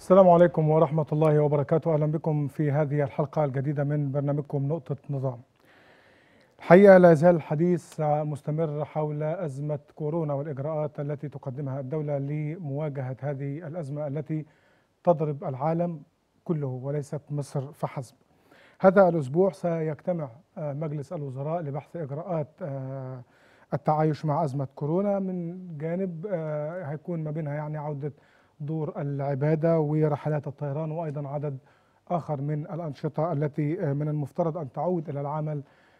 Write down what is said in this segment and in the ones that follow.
السلام عليكم ورحمة الله وبركاته أهلا بكم في هذه الحلقة الجديدة من برنامجكم نقطة نظام الحقيقة لا يزال الحديث مستمر حول أزمة كورونا والإجراءات التي تقدمها الدولة لمواجهة هذه الأزمة التي تضرب العالم كله وليست مصر فحسب هذا الأسبوع سيجتمع مجلس الوزراء لبحث إجراءات التعايش مع أزمة كورونا من جانب هيكون ما بينها يعني عودة دور العبادة ورحلات الطيران وأيضا عدد آخر من الأنشطة التي من المفترض أن تعود إلى العمل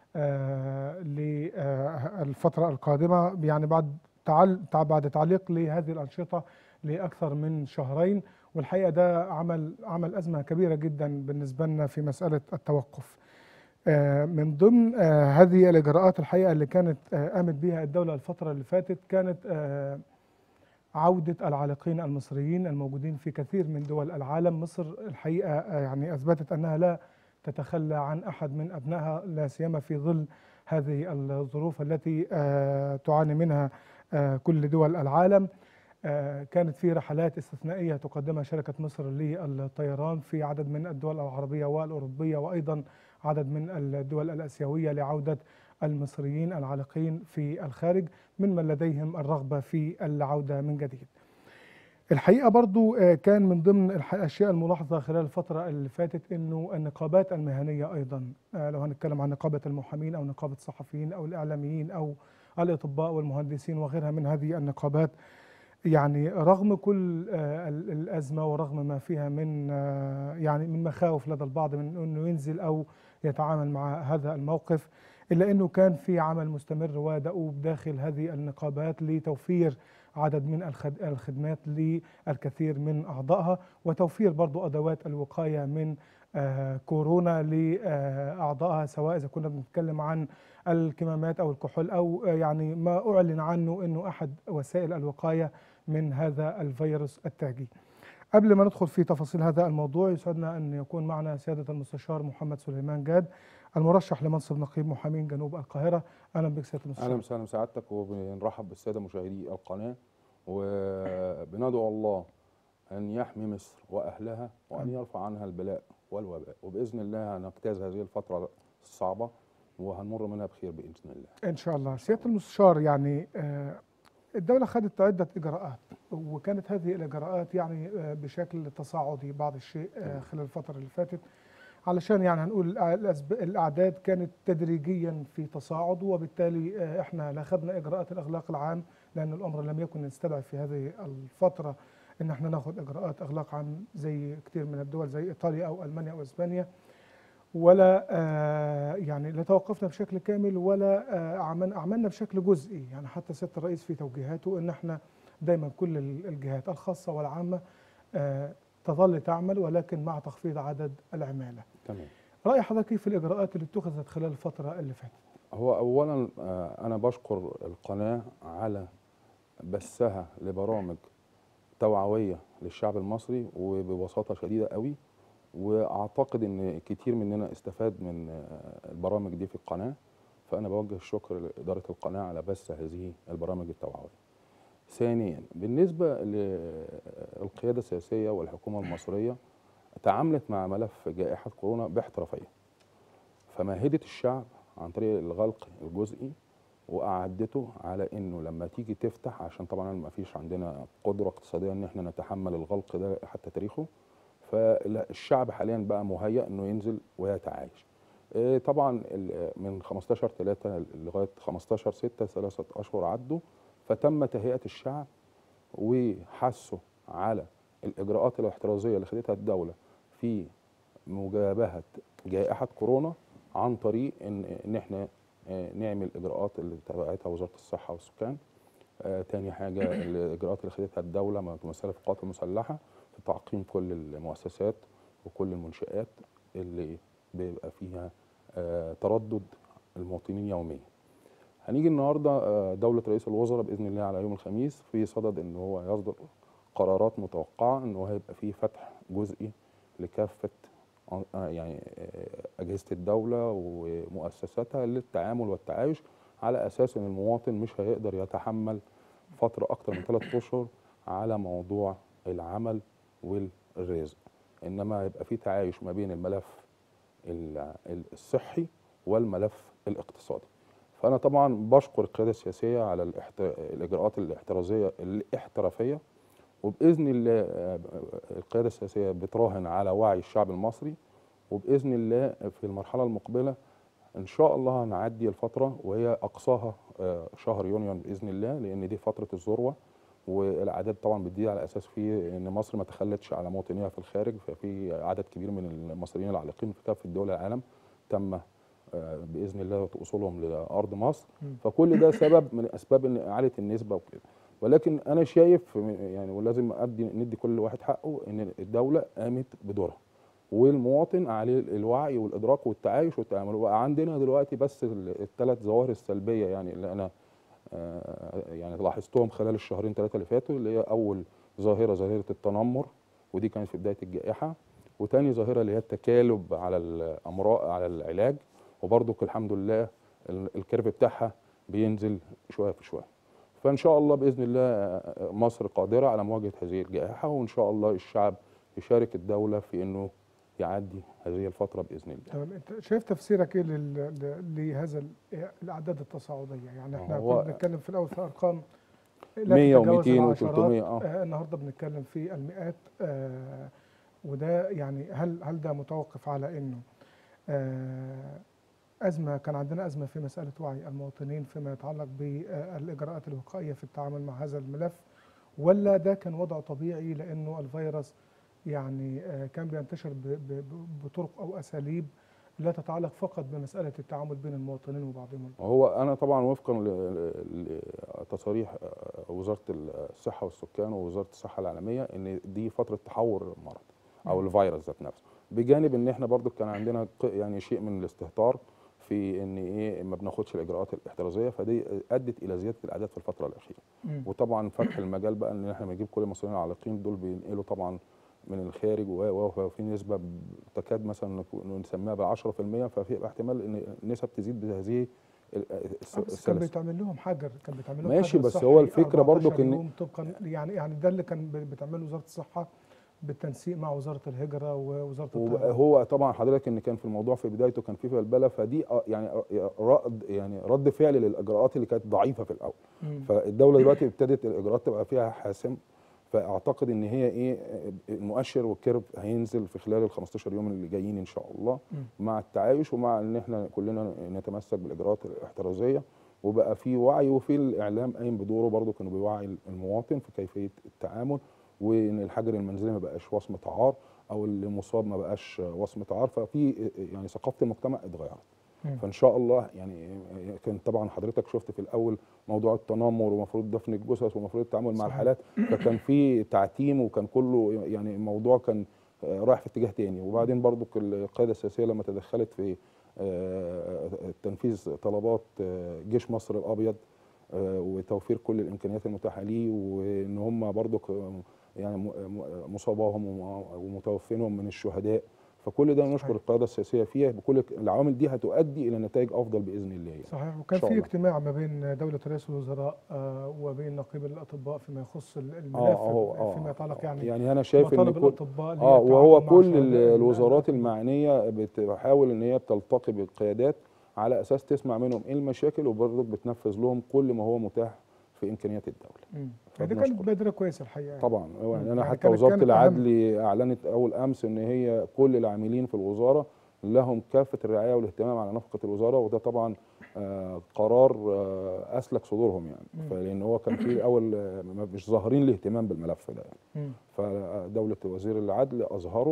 للفترة القادمة يعني بعد بعد تعليق لهذه الأنشطة لأكثر من شهرين والحقيقة ده عمل عمل أزمة كبيرة جدا بالنسبة لنا في مسألة التوقف من ضمن هذه الإجراءات الحقيقة اللي كانت قامت بها الدولة الفترة اللي فاتت كانت عودة العالقين المصريين الموجودين في كثير من دول العالم مصر الحقيقة يعني أثبتت أنها لا تتخلى عن أحد من أبنائها لا سيما في ظل هذه الظروف التي تعاني منها كل دول العالم كانت في رحلات استثنائية تقدمها شركة مصر للطيران في عدد من الدول العربية والأوروبية وأيضا عدد من الدول الآسيوية لعودة المصريين العالقين في الخارج ممن لديهم الرغبة في العودة من جديد الحقيقة برضو كان من ضمن الأشياء الملاحظة خلال الفترة اللي فاتت أنه النقابات المهنية أيضا لو هنتكلم عن نقابة المحامين أو نقابة الصحفيين أو الإعلاميين أو الأطباء والمهندسين وغيرها من هذه النقابات يعني رغم كل الأزمة ورغم ما فيها من يعني من مخاوف لدى البعض من أنه ينزل أو يتعامل مع هذا الموقف إلا أنه كان في عمل مستمر ودؤوب داخل هذه النقابات لتوفير عدد من الخدمات للكثير من أعضائها وتوفير برضو أدوات الوقاية من كورونا لأعضائها سواء إذا كنا بنتكلم عن الكمامات أو الكحول أو يعني ما أعلن عنه أنه أحد وسائل الوقاية من هذا الفيروس التاجي قبل ما ندخل في تفاصيل هذا الموضوع يسعدنا أن يكون معنا سيادة المستشار محمد سليمان جاد المرشح لمنصب نقيب محامين جنوب القاهرة أهلا بك سيادة المستشار أهلا وسهلا بسعادتك وبنرحب بالسادة مشاهدي القناة وبندعو الله أن يحمي مصر وأهلها وأن يرفع عنها البلاء والوباء وبإذن الله هنجتاز هذه الفترة الصعبة وهنمر منها بخير بإذن الله إن شاء الله سيادة المستشار يعني الدولة خدت عدة إجراءات وكانت هذه الإجراءات يعني بشكل تصاعدي بعض الشيء خلال الفترة اللي فاتت علشان يعني هنقول الأعداد كانت تدريجيا في تصاعد وبالتالي احنا لا خدنا إجراءات الإغلاق العام لأن الأمر لم يكن يستدعي في هذه الفترة إن احنا ناخد إجراءات إغلاق عام زي كتير من الدول زي إيطاليا أو ألمانيا أو إسبانيا ولا آه يعني لا توقفنا بشكل كامل ولا آه عملنا بشكل جزئي يعني حتى سياده الرئيس في توجيهاته ان احنا دايما كل الجهات الخاصه والعامه آه تظل تعمل ولكن مع تخفيض عدد العماله. تمام. راي حضرتك في الاجراءات اللي اتخذت خلال الفتره اللي فاتت؟ هو اولا انا بشكر القناه على بثها لبرامج توعويه للشعب المصري وببساطه شديده قوي واعتقد ان كتير مننا استفاد من البرامج دي في القناه فانا بوجه الشكر لاداره القناه على بث هذه البرامج التوعويه. ثانيا بالنسبه للقياده السياسيه والحكومه المصريه تعاملت مع ملف جائحه كورونا باحترافيه. فمهدت الشعب عن طريق الغلق الجزئي واعدته على انه لما تيجي تفتح عشان طبعا ما فيش عندنا قدره اقتصاديه ان احنا نتحمل الغلق ده حتى تاريخه فالشعب حاليا بقى مهيأ انه ينزل ويتعايش طبعا من 15 3 لغايه 15 6 ثلاثه اشهر عدوا فتم تهيئه الشعب وحثه على الاجراءات الاحترازيه اللي خدتها الدوله في مجابهه جائحه كورونا عن طريق ان ان احنا نعمل اجراءات اللي تبعتها وزاره الصحه والسكان تاني حاجه الاجراءات اللي خدتها الدوله متمثله في القوات المسلحه في تعقيم كل المؤسسات وكل المنشآت اللي بيبقى فيها آه تردد المواطنين يوميا. هنيجي النهارده آه دولة رئيس الوزراء بإذن الله على يوم الخميس في صدد إن هو يصدر قرارات متوقعة إن هو هيبقى فيه فتح جزئي لكافة آه يعني أجهزة الدولة ومؤسساتها للتعامل والتعايش على أساس إن المواطن مش هيقدر يتحمل فترة أكتر من ثلاثة أشهر على موضوع العمل الرزق انما يبقى في تعايش ما بين الملف ال- ال- الصحي والملف الاقتصادي فانا طبعا بشكر القياده السياسيه على الاحت... الاجراءات الاحترازيه الاحترافيه وباذن الله آه، القياده السياسيه بتراهن على وعي الشعب المصري وباذن الله في المرحله المقبله ان شاء الله هنعدي الفتره وهي اقصاها آه، شهر يونيو باذن الله لان دي فتره الذروه والاعداد طبعا بتزيد على اساس في ان مصر ما تخلتش على مواطنيها في الخارج ففي عدد كبير من المصريين العالقين في كافه دول العالم تم آه، باذن الله وصولهم لارض مصر مم. فكل ده سبب من اسباب ان اعاده النسبه وكده ولكن انا شايف يعني ولازم ادي ندي كل واحد حقه ان الدوله قامت بدورها والمواطن عليه الوعي والادراك والتعايش والتعامل وبقى عندنا دلوقتي بس الثلاث ظواهر السلبيه يعني اللي انا آه، يعني لاحظتهم خلال الشهرين ثلاثه اللي فاتوا اللي هي اول ظاهره ظاهره التنمر ودي كانت في بدايه الجائحه وتاني ظاهره اللي هي التكالب على الامراض على العلاج وبرضك الحمد لله ال- الكيرف بتاعها بينزل شويه في شويه فان شاء الله باذن الله آه، مصر قادره على مواجهه هذه الجائحه وان شاء الله الشعب يشارك الدوله في انه يعدي هذه الفتره باذن الله تمام انت شايف تفسيرك ايه لل- ل- لهذا ال- الاعداد التصاعديه يعني احنا هو- كنا بنتكلم في الاول في ارقام لا 100 تتجاوز و200 العشرات. و300 اه آه النهارده بنتكلم في المئات آه وده يعني هل هل ده متوقف على انه آه ازمه كان عندنا ازمه في مساله وعي المواطنين فيما يتعلق بالاجراءات الوقائيه في التعامل مع هذا الملف ولا ده كان وضع طبيعي لانه الفيروس يعني آه كان بينتشر ب- ب- ب- بطرق او اساليب لا تتعلق فقط بمساله التعامل بين المواطنين وبعضهم البعض. هو انا طبعا وفقا ل- لتصاريح آه، وزاره الصحه والسكان ووزاره الصحه العالميه ان دي فتره تحور المرض او مم. الفيروس ذات نفسه بجانب ان احنا برضو كان عندنا ق- يعني شيء من الاستهتار في ان ايه ما بناخدش الاجراءات الاحترازيه فدي ادت الى زياده الاعداد في الفتره الاخيره مم. وطبعا فتح المجال بقى ان احنا بنجيب كل المصريين العالقين دول بينقلوا طبعا من الخارج و- و- وفي نسبه ب- تكاد مثلا نكون- نسميها ب 10% ففي احتمال ان النسب تزيد بهذه ال- الس- آه، بس كان السلاسل بيتعمل لهم حجر كان بيتعمل لهم ماشي، حجر بس صحي هو الفكرة برضو 14 إن- يوم طبقا يعني يعني ده اللي كان بي- بتعمله وزاره الصحه بالتنسيق مع وزاره الهجره ووزاره الطيران وهو طبعا حضرتك ان كان في الموضوع في بدايته كان في بلبله فدي آه يعني آه رد يعني رد فعل للاجراءات اللي كانت ضعيفه في الاول مم. فالدوله دلوقتي ابتدت الاجراءات تبقى فيها حاسم فاعتقد ان هي ايه المؤشر والكيرف هينزل في خلال ال 15 يوم اللي جايين ان شاء الله مم. مع التعايش ومع ان احنا كلنا نتمسك بالاجراءات الاحترازيه وبقى في وعي وفي الاعلام قايم بدوره برضه كانوا بيوعي المواطن في كيفيه التعامل وان الحجر المنزلي ما بقاش وصمه عار او اللي مصاب ما بقاش وصمه عار ففي يعني ثقافه المجتمع اتغيرت مم. فان شاء الله يعني كان طبعا حضرتك شفت في الاول موضوع التنمر ومفروض دفن الجثث ومفروض التعامل مع صحيح. الحالات فكان في تعتيم وكان كله يعني الموضوع كان آه، رايح في اتجاه تاني وبعدين برضو القياده السياسيه لما تدخلت في آه، تنفيذ طلبات آه، جيش مصر الابيض آه، وتوفير كل الامكانيات المتاحه ليه وان هم برضو يعني م- م- مصاباهم وم- ومتوفينهم من الشهداء فكل ده نشكر صحيح. القياده السياسيه فيها بكل العوامل دي هتؤدي الى نتائج افضل باذن الله يعني. صحيح وكان شاء في الله. اجتماع ما بين دوله رئيس الوزراء آه، وبين نقيب الاطباء فيما يخص ال- الملف اه هو اه فيما يتعلق يعني يعني انا شايف ان مطالب كل الاطباء اللي هي اه وهو التعامل مع كل ال- شهداء الوزارات الأمل. المعنيه بتحاول ان هي بتلتقي بالقيادات على اساس تسمع منهم ايه المشاكل وبرضك بتنفذ لهم كل ما هو متاح في امكانيات الدوله مم. فدي فبنشكر. كانت بادره كويسه الحقيقه يعني. طبعا هو يعني انا يعني حتى كانت- وزاره كانت أهم. العدل اعلنت اول امس ان هي كل العاملين في الوزاره لهم كافه الرعايه والاهتمام على نفقه الوزاره وده طبعا آه قرار آه اسلك صدورهم يعني مم. فلان هو كان في الاول آه، ما- مش ظاهرين الاهتمام بالملف ده يعني مم. فدولة وزير العدل أظهره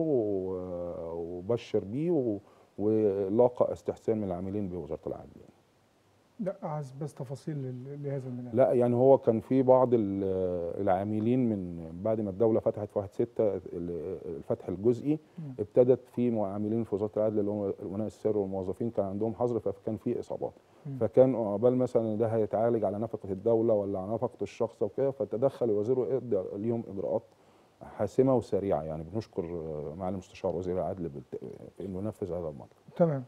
و- وبشر بيه و- ولاقى استحسان من العاملين بوزارة العدل يعني. لا عايز بس تفاصيل لل- لهذا الملف لا يعني هو كان في بعض ال- العاملين من بعد ما الدولة فتحت في 1 6 الفتح الجزئي مم. ابتدت في عاملين في وزارة العدل اللي هم الأمناء السر والموظفين كان عندهم حظر فكان في إصابات مم. فكان عقبال مثلا ده هيتعالج على نفقة الدولة ولا على نفقة الشخص وكده فتدخل الوزير وادى ليهم إجراءات حاسمة وسريعة يعني بنشكر آه، معالي المستشار وزير العدل بالت- في إنه نفذ هذا المطلب تمام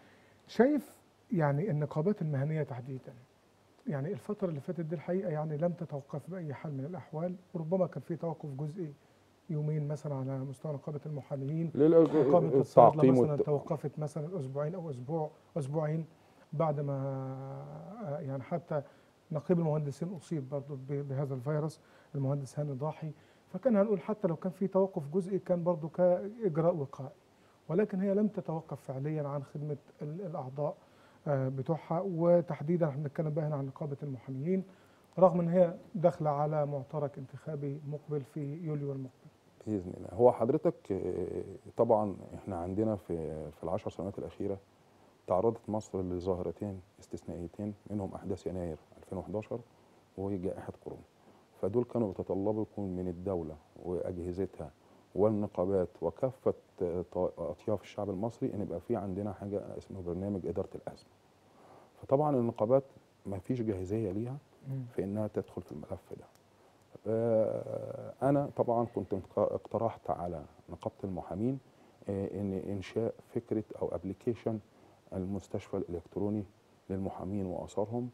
شايف يعني النقابات المهنيه تحديدا يعني الفتره اللي فاتت دي الحقيقه يعني لم تتوقف باي حال من الاحوال وربما كان في توقف جزئي يومين مثلا على مستوى نقابه المحامين للأج- نقابه الصيادله التعقيم مثلا والت- توقفت مثلا اسبوعين او اسبوع اسبوعين بعد ما آه، يعني حتى نقيب المهندسين اصيب برضه ب- بهذا الفيروس المهندس هاني ضاحي فكان هنقول حتى لو كان في توقف جزئي كان برضه كاجراء وقائي ولكن هي لم تتوقف فعليا عن خدمه ال- الاعضاء آه، بتوعها وتحديدا احنا بنتكلم بقى هنا عن نقابه المحامين رغم ان هي داخله على معترك انتخابي مقبل في يوليو المقبل باذن الله هو حضرتك آه، طبعا احنا عندنا في في العشر سنوات الاخيره تعرضت مصر لظاهرتين استثنائيتين منهم احداث يناير 2011 وجائحه كورونا فدول كانوا يتطلبوا يكون من الدوله واجهزتها والنقابات وكافه آه، ط- اطياف الشعب المصري ان يبقى في عندنا حاجه اسمه برنامج اداره الازمه فطبعا النقابات ما فيش جاهزيه ليها في انها تدخل في الملف ده آه، انا طبعا كنت متق- اقترحت على نقابه المحامين آه، ان انشاء فكره او ابلكيشن المستشفى الالكتروني للمحامين واثارهم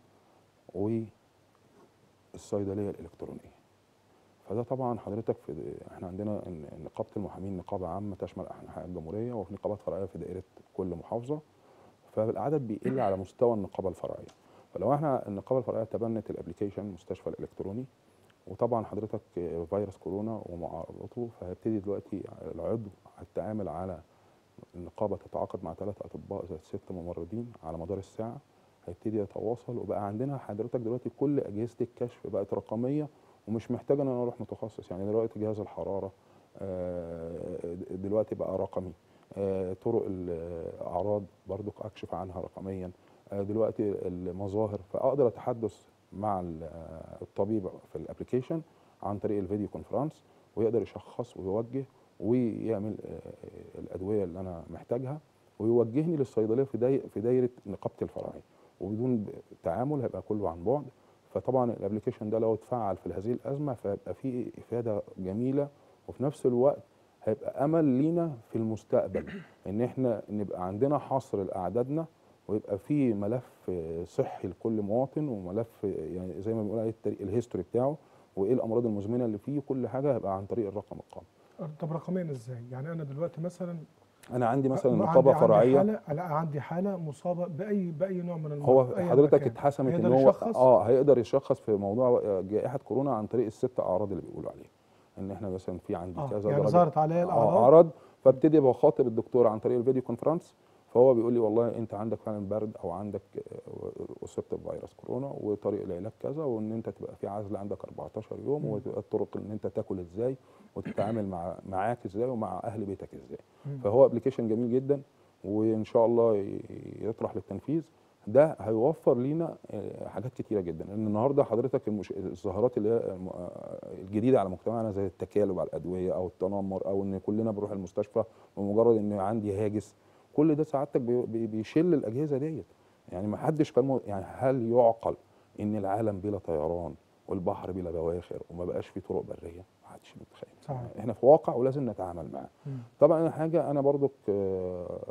والصيدليه الالكترونيه فده طبعا حضرتك في احنا عندنا إن نقابه المحامين نقابه عامه تشمل انحاء الجمهوريه وفي نقابات فرعيه في دائره كل محافظه فالعدد بيقل على مستوى النقابه الفرعيه فلو احنا النقابه الفرعيه تبنت الابلكيشن المستشفى الالكتروني وطبعا حضرتك آه، فيروس كورونا ومعارضته فهيبتدي دلوقتي العضو هيتعامل على النقابه تتعاقد مع ثلاث اطباء زائد ست ممرضين على مدار الساعه هيبتدي يتواصل وبقى عندنا حضرتك دلوقتي كل اجهزه الكشف بقت رقميه ومش محتاج ان انا اروح متخصص يعني دلوقتي جهاز الحراره آه، دلوقتي بقى رقمي آه، طرق الاعراض برضو اكشف عنها رقميا آه، دلوقتي المظاهر فاقدر اتحدث مع ال- آه، الطبيب في الابلكيشن عن طريق الفيديو كونفرنس ويقدر يشخص ويوجه ويعمل آه، الادويه اللي انا محتاجها ويوجهني للصيدليه في داي في دايره نقابتي الفرعيه وبدون ب- تعامل هيبقى كله عن بعد فطبعا الابلكيشن ده لو اتفعل في هذه الازمه فيبقى فيه افاده جميله وفي نفس الوقت هيبقى امل لينا في المستقبل ان احنا نبقى عندنا حصر لاعدادنا ويبقى في ملف صحي لكل مواطن وملف يعني زي ما بنقول عليه التاريخ الهيستوري بتاعه وايه الامراض المزمنه اللي فيه كل حاجه هيبقى عن طريق الرقم القومي طب رقميا ازاي يعني انا دلوقتي مثلا انا عندي مثلا عندي- نقابه عندي فرعيه حالة لا عندي حالة مصابة بأي بأي نوع من المرض هو أيا حضرتك مكان. اتحسمت ان هيقدر هو يشخص؟ اه هيقدر يشخص في موضوع جائحه كورونا عن طريق الست اعراض اللي بيقولوا عليها ان احنا مثلا في عندي آه، كذا يعني درجة ظهرت عليا آه، الأعراض اعراض فابتدي بخاطب الدكتور عن طريق الفيديو كونفرنس فهو بيقول لي والله انت عندك فعلا برد او عندك آه، اصبت بفيروس كورونا وطريق العلاج كذا وان انت تبقى في عزل عندك 14 يوم مم. وتبقى الطرق ان انت تاكل ازاي وتتعامل مع معاك ازاي ومع اهل بيتك ازاي مم. فهو ابلكيشن جميل جدا وان شاء الله ي- يطرح للتنفيذ ده هيوفر لينا آه، حاجات كتيره جدا لان النهارده حضرتك المش... الظاهرات اللي هي الم- آه، الجديده على مجتمعنا زي التكالب على الادويه او التنمر او ان كلنا بنروح المستشفى بمجرد ان عندي هاجس كل ده سعادتك بي- بي- بيشل الاجهزه ديت يعني ما حدش كان م- يعني هل يعقل ان العالم بلا طيران والبحر بلا بواخر وما بقاش فيه طرق بريه ما حدش متخيل صحيح. احنا في واقع ولازم نتعامل معاه مم. طبعا أنا حاجه انا برضك آه،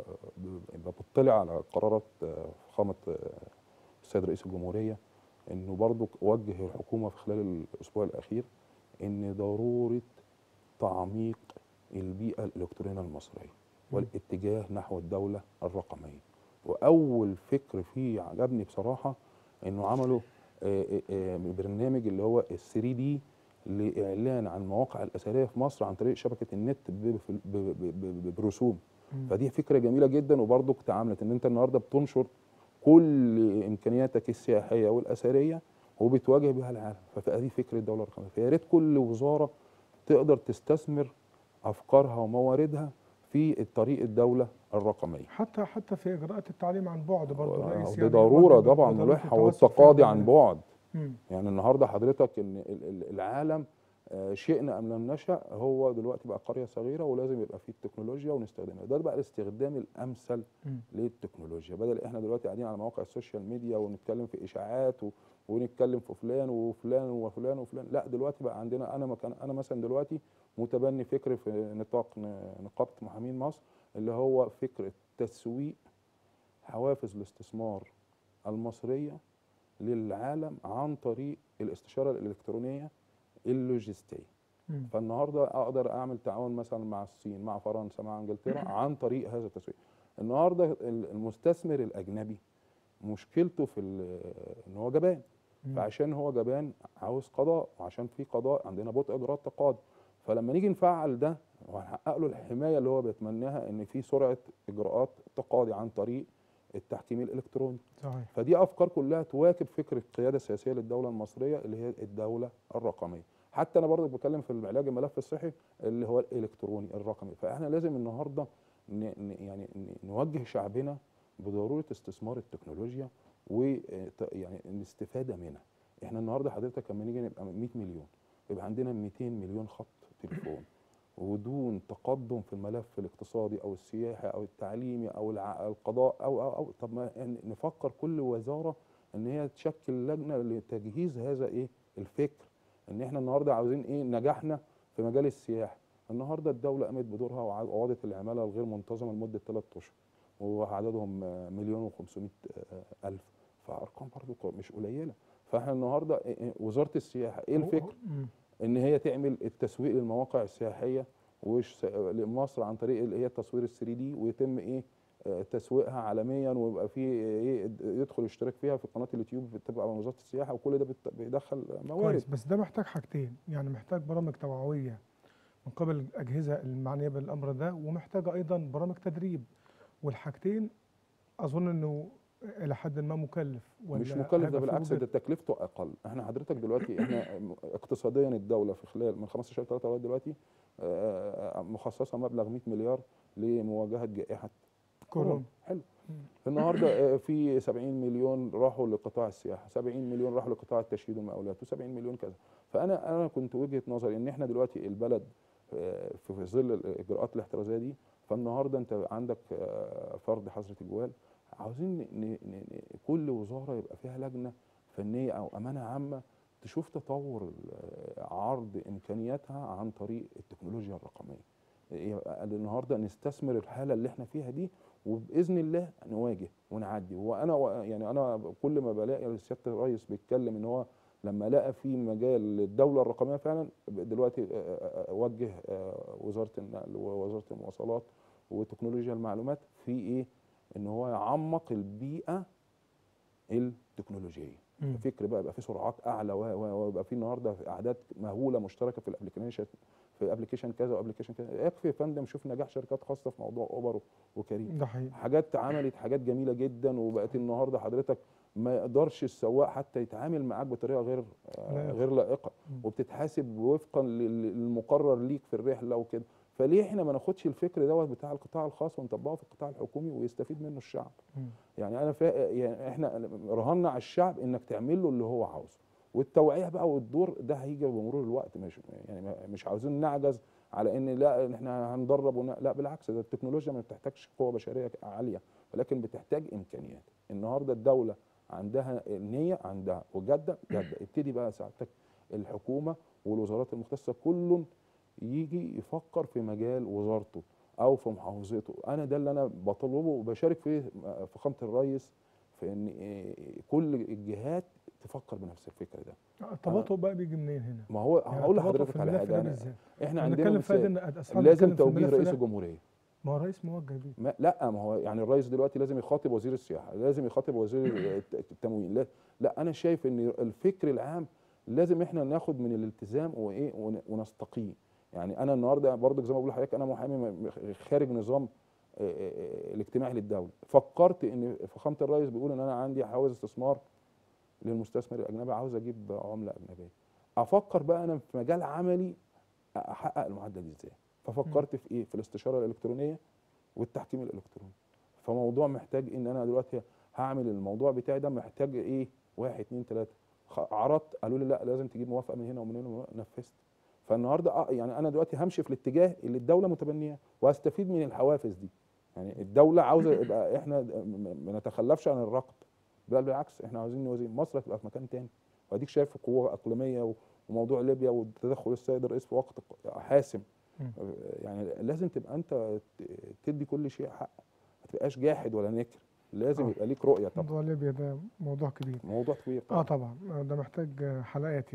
ب- بطلع على قرارات آه، فخامه آه، السيد رئيس الجمهوريه انه برضك وجه الحكومه في خلال الاسبوع الاخير ان ضروره تعميق البيئه الالكترونيه المصريه والاتجاه نحو الدوله الرقميه واول فكر فيه عجبني بصراحه انه عملوا آه، آه، آه، برنامج اللي هو ال 3 دي لاعلان عن المواقع الاثريه في مصر عن طريق شبكه النت ب- ب- ب- ب- ب- برسوم مم. فدي فكره جميله جدا وبرضك تعاملت ان انت النهارده بتنشر كل امكانياتك السياحيه والاثريه وبتواجه بها العالم فدي فكره الدوله الرقميه فيا ريت كل وزاره تقدر تستثمر افكارها ومواردها في الطريق الدوله الرقميه حتى حتى في إجراءات التعليم عن بعد برضه الرئيس دي يعني ضروره وجه طبعا بضرورة ملحه التوسع في والتقاضي هذا عن الملف. بعد مم. يعني النهارده حضرتك ان ال- ال- العالم آه، شئنا ام لم نشا هو دلوقتي بقى قريه صغيره ولازم يبقى فيه التكنولوجيا ونستخدمها ده بقى الاستخدام الامثل مم. للتكنولوجيا بدل احنا دلوقتي قاعدين على مواقع السوشيال ميديا ونتكلم في اشاعات و... ونتكلم في فلان وفلان وفلان وفلان لا دلوقتي بقى عندنا انا مكان انا مثلا دلوقتي متبني فكر في نطاق ن- نقابه محامين مصر اللي هو فكره تسويق حوافز الاستثمار المصريه للعالم عن طريق الاستشاره الالكترونيه اللوجستيه مم. فالنهارده اقدر اعمل تعاون مثلا مع الصين مع فرنسا مع انجلترا عن طريق هذا التسويق النهارده ال- المستثمر الاجنبي مشكلته في ال- ان هو جبان مم. فعشان هو جبان عاوز قضاء وعشان في قضاء عندنا بطء اجراءات تقاضي فلما نيجي نفعل ده وهنحقق له الحمايه اللي هو بيتمناها ان في سرعه اجراءات تقاضي عن طريق التحكيم الالكتروني صحيح فدي افكار كلها تواكب فكر القياده السياسيه للدوله المصريه اللي هي الدوله الرقميه حتى انا برضه بتكلم في العلاج الملف الصحي اللي هو الالكتروني الرقمي فاحنا لازم النهارده ن ن يعني ن- نوجه شعبنا بضروره استثمار التكنولوجيا و يعني الاستفاده منها احنا النهارده حضرتك لما نيجي نبقى 100 مليون يبقى عندنا 200 مليون خط تليفون ودون تقدم في الملف الاقتصادي او السياحي او التعليمي او الع- القضاء او او او طب ما يعني نفكر كل وزاره ان هي تشكل لجنه لتجهيز هذا ايه الفكر ان احنا النهارده عاوزين ايه نجحنا في مجال السياحه النهارده الدوله قامت بدورها وع- وعوضت العماله الغير منتظمه لمده ثلاث اشهر وعددهم آه، مليون و500 الف فارقام برضو ق- مش قليله فاحنا النهارده إيه- إيه وزاره السياحه ايه هو- الفكر مم. ان هي تعمل التسويق للمواقع السياحيه وش لمصر عن طريق اللي هي التصوير ال 3 دي ويتم ايه آه، تسويقها عالميا ويبقى في ايه يدخل يشترك فيها في قناه اليوتيوب بتبقى من وزاره السياحه وكل ده بت- بيدخل موارد كويس بس ده محتاج حاجتين يعني محتاج برامج توعويه من قبل الاجهزه المعنيه بالامر ده ومحتاجه ايضا برامج تدريب والحاجتين اظن انه الى حد ما مكلف ولا مش مكلف ده هيبقى في بالعكس وجهة- ده تكلفته اقل احنا حضرتك دلوقتي احنا اقتصاديا الدوله في خلال من 15 3 لغايه دلوقتي آه، آه، مخصصه مبلغ 100 مليار لمواجهه جائحه كورونا حلو مم. النهارده آه، في 70 مليون راحوا لقطاع السياحه 70 مليون راحوا لقطاع التشييد والمقاولات و70 مليون كذا فانا انا كنت وجهه نظري ان احنا دلوقتي البلد آه، في ظل الاجراءات الاحترازيه دي فالنهارده انت عندك آه، فرض حظر تجوال عاوزين ن- ن- ن- كل وزاره يبقى فيها لجنه فنيه او امانه عامه تشوف تطور ال- عرض امكانياتها عن طريق التكنولوجيا الرقميه يبقى النهارده نستثمر الحاله اللي احنا فيها دي وباذن الله نواجه ونعدي وانا و- يعني انا كل ما بلاقي سياده الرئيس بيتكلم ان هو لما لقى في مجال للدوله الرقميه فعلا دلوقتي آه، آه، وجه آه، وزاره النقل ووزاره المواصلات وتكنولوجيا المعلومات في ايه ان هو يعمق البيئه التكنولوجيه مم. فكر بقى يبقى في سرعات اعلى و- و- ويبقى في النهارده اعداد مهوله مشتركه في الابلكيشن في ابلكيشن كذا وابلكيشن كذا يكفي يا فندم شوف نجاح شركات خاصه في موضوع اوبر وكريم ده حقيقي حاجات عملت حاجات جميله جدا وبقت النهارده حضرتك ما يقدرش السواق حتى يتعامل معاك بطريقه غير آه، لائقة. غير لائقه مم. وبتتحاسب وفقا لل- للمقرر ليك في الرحله وكده فليه احنا ما ناخدش الفكر دوت بتاع القطاع الخاص ونطبقه في القطاع الحكومي ويستفيد منه الشعب مم. يعني انا فا... يعني احنا رهنا على الشعب انك تعمل له اللي هو عاوزه والتوعيه بقى والدور ده هيجي بمرور الوقت مش يعني ما- مش عاوزين نعجز على ان لا احنا هندرب ون... لا بالعكس ده التكنولوجيا ما بتحتاجش قوه بشريه عاليه ولكن بتحتاج امكانيات النهارده الدوله عندها النيه عندها وجاده جاده ابتدي بقى ساعتك الحكومه والوزارات المختصه كل يجي يفكر في مجال وزارته او في محافظته انا ده اللي انا بطلبه وبشارك فيه فخامه الرئيس في ان إيه كل الجهات تفكر بنفس الفكر ده التباطؤ بقى بيجي منين هنا؟ ما هو يعني هقول التباطؤ لحضرتك في على الملف حاجه ده أنا بالذات احنا عندنا نتكلم في مثال. ان أصحاب لازم نتكلم في توجيه الملف رئيس ده. الجمهوريه ما هو رئيس موجه بيه ما لا ما هو يعني الرئيس دلوقتي لازم يخاطب وزير السياحه لازم يخاطب وزير الت- التموين لا, لا انا شايف ان الفكر العام لازم احنا ناخد من الالتزام وايه ون- ونستقيه يعني انا النهارده برضك زي ما بقول لحضرتك انا محامي م- خارج نظام آه، آه، الاجتماعي للدوله فكرت ان فخامه الرئيس بيقول ان انا عندي عاوز استثمار للمستثمر الاجنبي عاوز اجيب عمله اجنبيه افكر بقى انا في مجال عملي احقق المعدل دي ازاي ففكرت في ايه في الاستشاره الالكترونيه والتحكيم الالكتروني فموضوع محتاج ان انا دلوقتي هعمل الموضوع بتاعي ده محتاج ايه واحد اتنين تلاته خ- عرضت قالوا لي لا لازم تجيب موافقه من هنا ومن هنا ومن هنا نفذت فالنهارده آه يعني انا دلوقتي همشي في الاتجاه اللي الدوله متبنياه وهستفيد من الحوافز دي يعني الدوله عاوزه يبقى احنا م- م- ما نتخلفش عن الرقب بل بالعكس احنا عاوزين نوازن مصر تبقى في مكان تاني واديك شايف قوه اقليميه و- وموضوع ليبيا والتدخل السيد الرئيس في وقت ق- حاسم مم. يعني لازم تبقى انت ت- تدي كل شيء حق ما تبقاش جاحد ولا نكر لازم آه. يبقى ليك رؤيه طبعا موضوع ليبيا ده موضوع كبير موضوع كبير اه طبعا آه، ده محتاج آه، حلقات يعني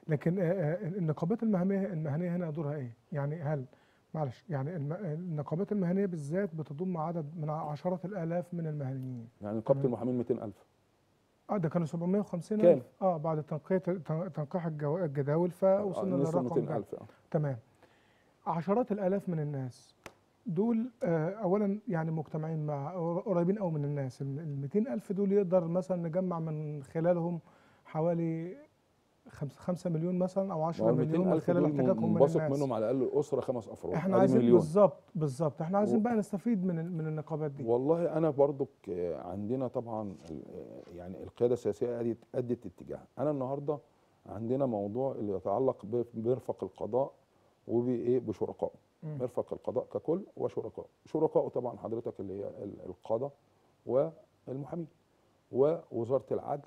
لكن آه، آه، النقابات المهنيه المهنيه هنا دورها ايه؟ يعني هل معلش يعني الم- النقابات المهنيه بالذات بتضم عدد من عشرات الالاف من المهنيين يعني نقابه تمام. المحامين 200000 اه ده كانوا 750 كان. الف اه بعد تنقية تن- تنقيح الجو- الجداول فوصلنا نص للرقم ده 200000 اه تمام عشرات الالاف من الناس دول آه اولا يعني مجتمعين مع قريبين قوي من الناس ال 200 الف دول يقدر مثلا نجمع من خلالهم حوالي 5 مليون مثلا او ما 10 هو ال مليون من 200000 خلال دول احتكاكهم من منبسط الناس منهم على الاقل الاسره خمس افراد احنا أدي عايزين مليون. بالظبط بالظبط احنا عايزين و- بقى نستفيد من ال- من النقابات دي والله انا برضك آه، عندنا طبعا ال- آه، يعني القياده السياسيه ادت ادت اتجاه انا النهارده عندنا موضوع اللي يتعلق ب- بمرفق القضاء وبايه بشركائه مم. مرفق القضاء ككل وشركائه شركائه طبعا حضرتك اللي هي ال- القضاء والمحامين ووزاره العدل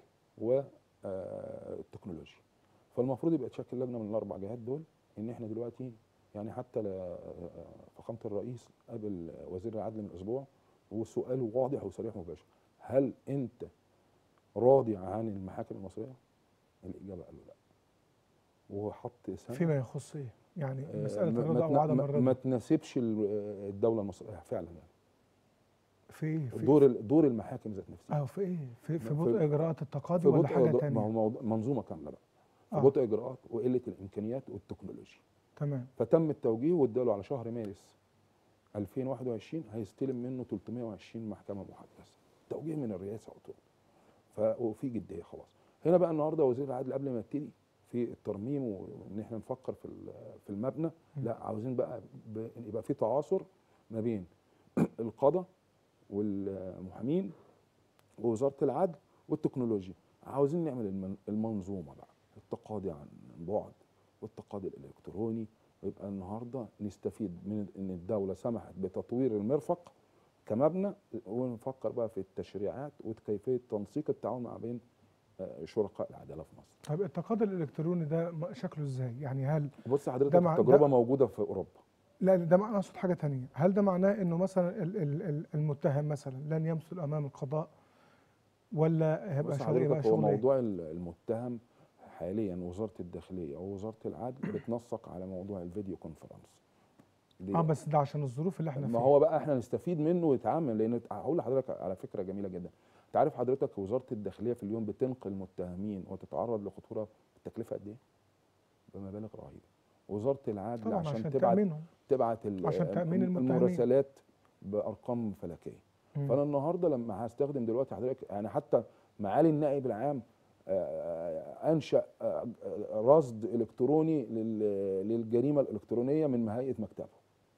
والتكنولوجيا فالمفروض يبقى تشكل لجنه من الاربع جهات دول ان احنا دلوقتي يعني حتى ل- فخامه الرئيس قابل وزير العدل من اسبوع وسؤاله واضح وصريح ومباشر هل انت راضي عن المحاكم المصريه؟ الاجابه قال له لا وهو حط سنه فيما يخص ايه؟ يعني آه، مساله ما- الرضا ما- وعدم ما- الرضا ما تناسبش ال- الدوله المصريه فعلا يعني في ايه؟ في دور ال- دور المحاكم ذات نفسها اه في ايه؟ في في في- بطء اجراءات التقاضي في ولا بطء حاجه إجراء- تانية؟ ما هو موضوع- منظومه كامله بقى في آه. بطء اجراءات وقله الامكانيات والتكنولوجيا تمام فتم التوجيه واداله على شهر مارس 2021 هيستلم منه 320 محكمه محدثه توجيه من الرئاسه وطول ف وفي جديه خلاص هنا بقى النهارده وزير العدل قبل ما يبتدي في الترميم وان احنا نفكر في ال- في المبنى لا عاوزين بقى ب- يبقى في تعاصر ما بين القضاء والمحامين ووزاره العدل والتكنولوجيا عاوزين نعمل المن- المنظومه بقى التقاضي عن بعد والتقاضي الالكتروني ويبقى النهارده نستفيد من ان الدوله سمحت بتطوير المرفق كمبنى ونفكر بقى في التشريعات وكيفيه تنسيق التعاون مع بين آه، شركاء العداله في مصر. طيب التقاضي الالكتروني ده م- شكله ازاي؟ يعني هل بص حضرتك ده مع- التجربه ده- موجوده في اوروبا لا ده معناه اقصد حاجه تانية، هل ده معناه انه مثلا ال- ال- ال- المتهم مثلا لن يمثل امام القضاء ولا هيبقى بص شغل ايه بقى حضرتك هو شغل ايه؟ موضوع ال- المتهم حاليا وزاره الداخليه ووزاره العدل بتنسق على موضوع الفيديو كونفرنس دي- اه بس ده عشان الظروف اللي احنا ما فيها هو بقى احنا نستفيد منه ويتعامل لان هقول لحضرتك على فكره جميله جدا انت عارف حضرتك وزاره الداخليه في اليوم بتنقل متهمين وتتعرض لخطوره التكلفه قد ايه؟ بمبالغ رهيبه وزاره العدل طبعا عشان, عشان تبعت تامينهم تبعت ال- عشان تأمين المتهمين. المراسلات بارقام فلكيه مم. فانا النهارده لما هستخدم دلوقتي حضرتك يعني حتى معالي النائب العام آه، انشا آه، آه، رصد الكتروني لل- للجريمه الالكترونيه من هيئه مكتبه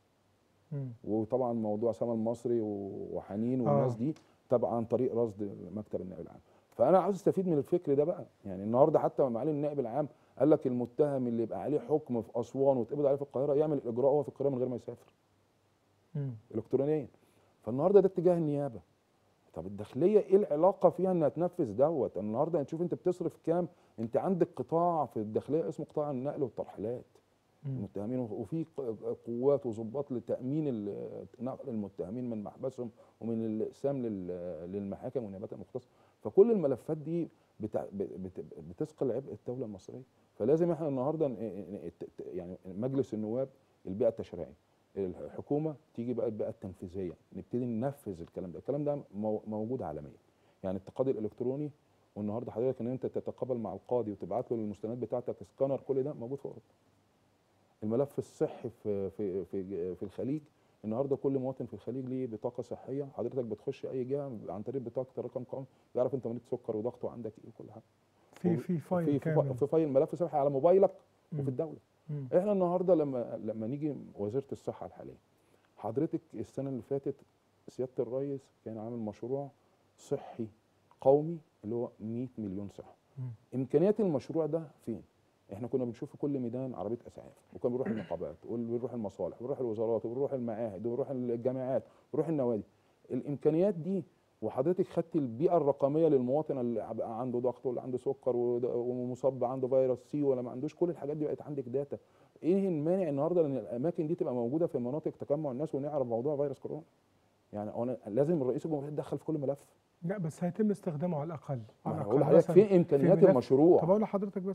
مم. وطبعا موضوع سما المصري و- وحنين والناس آه. دي تبع عن طريق رصد مكتب النائب العام فانا عاوز استفيد من الفكر ده بقى يعني النهارده حتى معالي النائب العام قال لك المتهم اللي يبقى عليه حكم في اسوان ويتقبض عليه في القاهره يعمل الاجراء هو في القاهره من غير ما يسافر مم. الكترونيا فالنهارده ده اتجاه النيابه طب الداخليه ايه العلاقه فيها انها تنفذ دوت النهارده تشوف انت بتصرف كام انت عندك قطاع في الداخليه اسمه قطاع النقل والترحيلات مم. المتهمين وفي ق- قوات وظباط لتامين ال- نقل المتهمين من محبسهم ومن الاقسام لل- للمحاكم والنيابات المختصه فكل الملفات دي بتع... بت... بتثقل عبء الدوله المصريه فلازم احنا النهارده ن- ن- ت- يعني مجلس النواب البيئه التشريعيه الحكومه تيجي بقى البيئه التنفيذيه نبتدي ننفذ الكلام ده الكلام ده مو- موجود عالميا يعني التقاضي الالكتروني والنهارده حضرتك ان انت تتقابل مع القاضي وتبعت له المستندات بتاعتك سكانر كل ده موجود في اوروبا الملف الصحي في في في في الخليج النهارده كل مواطن في الخليج ليه بطاقه صحيه حضرتك بتخش اي جهه عن طريق بطاقه الرقم قومي يعرف انت مريض سكر وضغط وعندك ايه وكل حاجه في في فايل في كامل في فايل ملف صحي على موبايلك مم. وفي الدوله مم. احنا النهارده لما لما نيجي وزيره الصحه الحاليه حضرتك السنه اللي فاتت سياده الرئيس كان عامل مشروع صحي قومي اللي هو 100 مليون صحه مم. امكانيات المشروع ده فين احنا كنا بنشوف في كل ميدان عربيه اسعاف وكان بنروح النقابات وبنروح المصالح وبنروح الوزارات وبنروح المعاهد وبنروح الجامعات وبنروح النوادي الامكانيات دي وحضرتك خدت البيئه الرقميه للمواطن اللي بقى عنده ضغط ولا عنده سكر وده- ومصاب عنده فيروس سي ولا ما عندوش كل الحاجات دي بقت عندك داتا ايه المانع النهارده ان الاماكن دي تبقى موجوده في مناطق تجمع الناس ونعرف موضوع فيروس كورونا يعني انا لازم الرئيس الجمهوريه يتدخل في كل ملف لا بس هيتم استخدامه على الاقل ما على أنا بقول الأقل لحضرتك مثلاً فين امكانيات ملف- المشروع طب اقول لحضرتك بس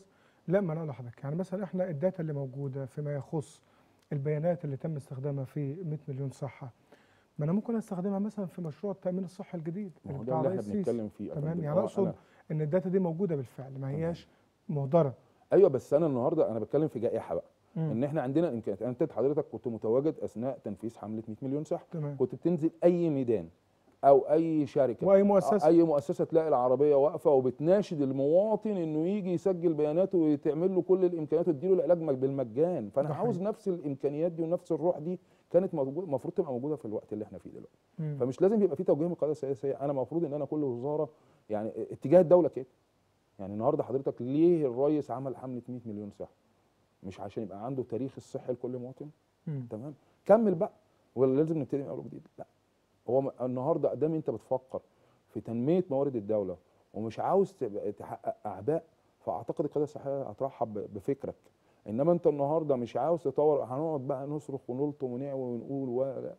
لا ما انا اقول لحضرتك يعني مثلا احنا الداتا اللي موجوده فيما يخص البيانات اللي تم استخدامها في 100 مليون صحه ما انا ممكن استخدمها مثلا في مشروع التامين الصحي الجديد ما اللي هو ده بتاع اللي الرئيس احنا السيسي بنتكلم فيه يا تمام فندم. يعني آه، اقصد أنا- ان الداتا دي موجوده بالفعل ما هياش مهدره ايوه بس انا النهارده انا بتكلم في جائحه بقى مم. ان احنا عندنا امكانيات انت حضرتك كنت متواجد اثناء تنفيذ حمله 100 مليون صحه تمام كنت بتنزل اي ميدان او اي شركه واي مؤسسه اي مؤسسه تلاقي العربيه واقفه وبتناشد المواطن انه يجي يسجل بياناته ويتعمل له كل الامكانيات وتديله العلاج مج- بالمجان فانا ده عاوز حقيقي. نفس الامكانيات دي ونفس الروح دي كانت موجوده المفروض تبقى موجوده في الوقت اللي احنا فيه دلوقتي مم. فمش لازم يبقى في توجيه من القياده السياسيه انا المفروض ان انا كل وزاره يعني اتجاه الدوله كده يعني النهارده حضرتك ليه الرئيس عمل حمله 100 مليون صحه مش عشان يبقى عنده تاريخ الصحي لكل مواطن مم. تمام كمل بقى ولا لازم نبتدي من اول وجديد لا هو م- النهارده ادام انت بتفكر في تنميه موارد الدوله ومش عاوز تبقى تحقق اعباء فاعتقد القياده الصحيه هترحب ب- بفكرك انما انت النهارده مش عاوز تطور هنقعد بقى نصرخ ونلطم ونعوي ونقول ولا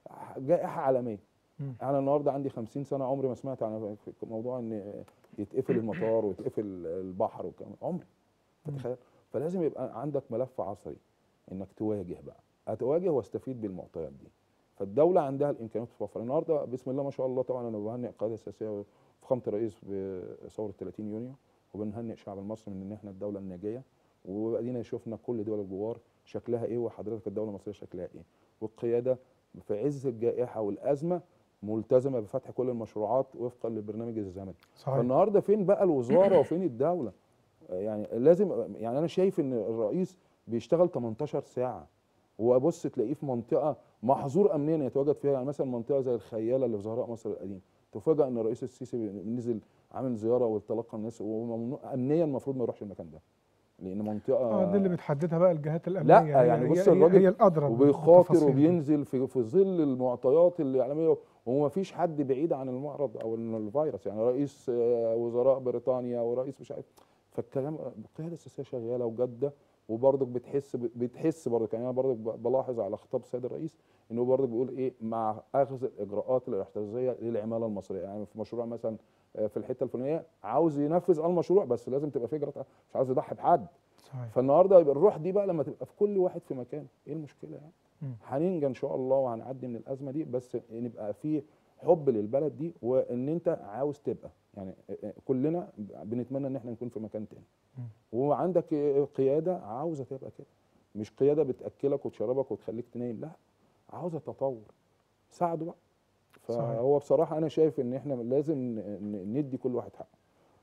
جائحه عالميه مم. انا النهارده عندي 50 سنه عمري ما سمعت عن موضوع ان يتقفل المطار ويتقفل البحر والكلام عمري فتخيل فلازم يبقى عندك ملف عصري انك تواجه بقى اتواجه واستفيد بالمعطيات دي فالدوله عندها الامكانيات توفر النهارده بسم الله ما شاء الله طبعا انا بهنئ القياده السياسيه وفخامه الرئيس بثوره 30 يونيو وبنهنئ الشعب المصري من ان احنا الدوله الناجيه وادينا شفنا كل دول الجوار شكلها ايه وحضرتك الدوله المصريه شكلها ايه والقياده في عز الجائحه والازمه ملتزمه بفتح كل المشروعات وفقا للبرنامج الزمني صحيح فالنهارده فين بقى الوزاره وفين الدوله يعني لازم يعني انا شايف ان الرئيس بيشتغل 18 ساعه وابص تلاقيه في منطقه محظور امنيا يتواجد فيها يعني مثلا منطقه زي الخياله اللي في زهراء مصر القديم تفاجئ ان الرئيس السيسي نزل عامل زياره وتلقى الناس وممنوع امنيا المفروض ما يروحش المكان ده لان منطقه اه دي اللي بتحددها بقى الجهات الامنيه لا، هي- يعني هي- بص هي- الراجل هي الادرى وبيخاطر بالتفاصيل دي. وبينزل في في ظل المعطيات الاعلاميه وما فيش حد بعيد عن المعرض او الفيروس يعني رئيس آه، وزراء بريطانيا ورئيس مش عارف فالكلام القياده السياسيه شغاله وجاده وبرضك بتحس بتحس برضك يعني انا برضك بلاحظ على خطاب السيد الرئيس انه برضك بيقول ايه مع اخذ الاجراءات الاحترازيه للعماله المصريه يعني في مشروع مثلا آه، في الحته الفلانيه عاوز ينفذ اه المشروع بس لازم تبقى في اجراءات مش عاوز يضحي بحد صحيح فالنهارده يبقى الروح دي بقى لما تبقى في كل واحد في مكان ايه المشكله يعني مم. هننجى ان شاء الله وهنعدي من الازمه دي بس نبقى في حب للبلد دي وان انت عاوز تبقى يعني كلنا بنتمنى ان احنا نكون في مكان تاني مم. وعندك قياده عاوزه تبقى كده مش قياده بتاكلك وتشربك وتخليك تنام لا عاوزه تطور ساعده بقى صحيح. فهو بصراحه انا شايف ان احنا لازم ن- ندي كل واحد حقه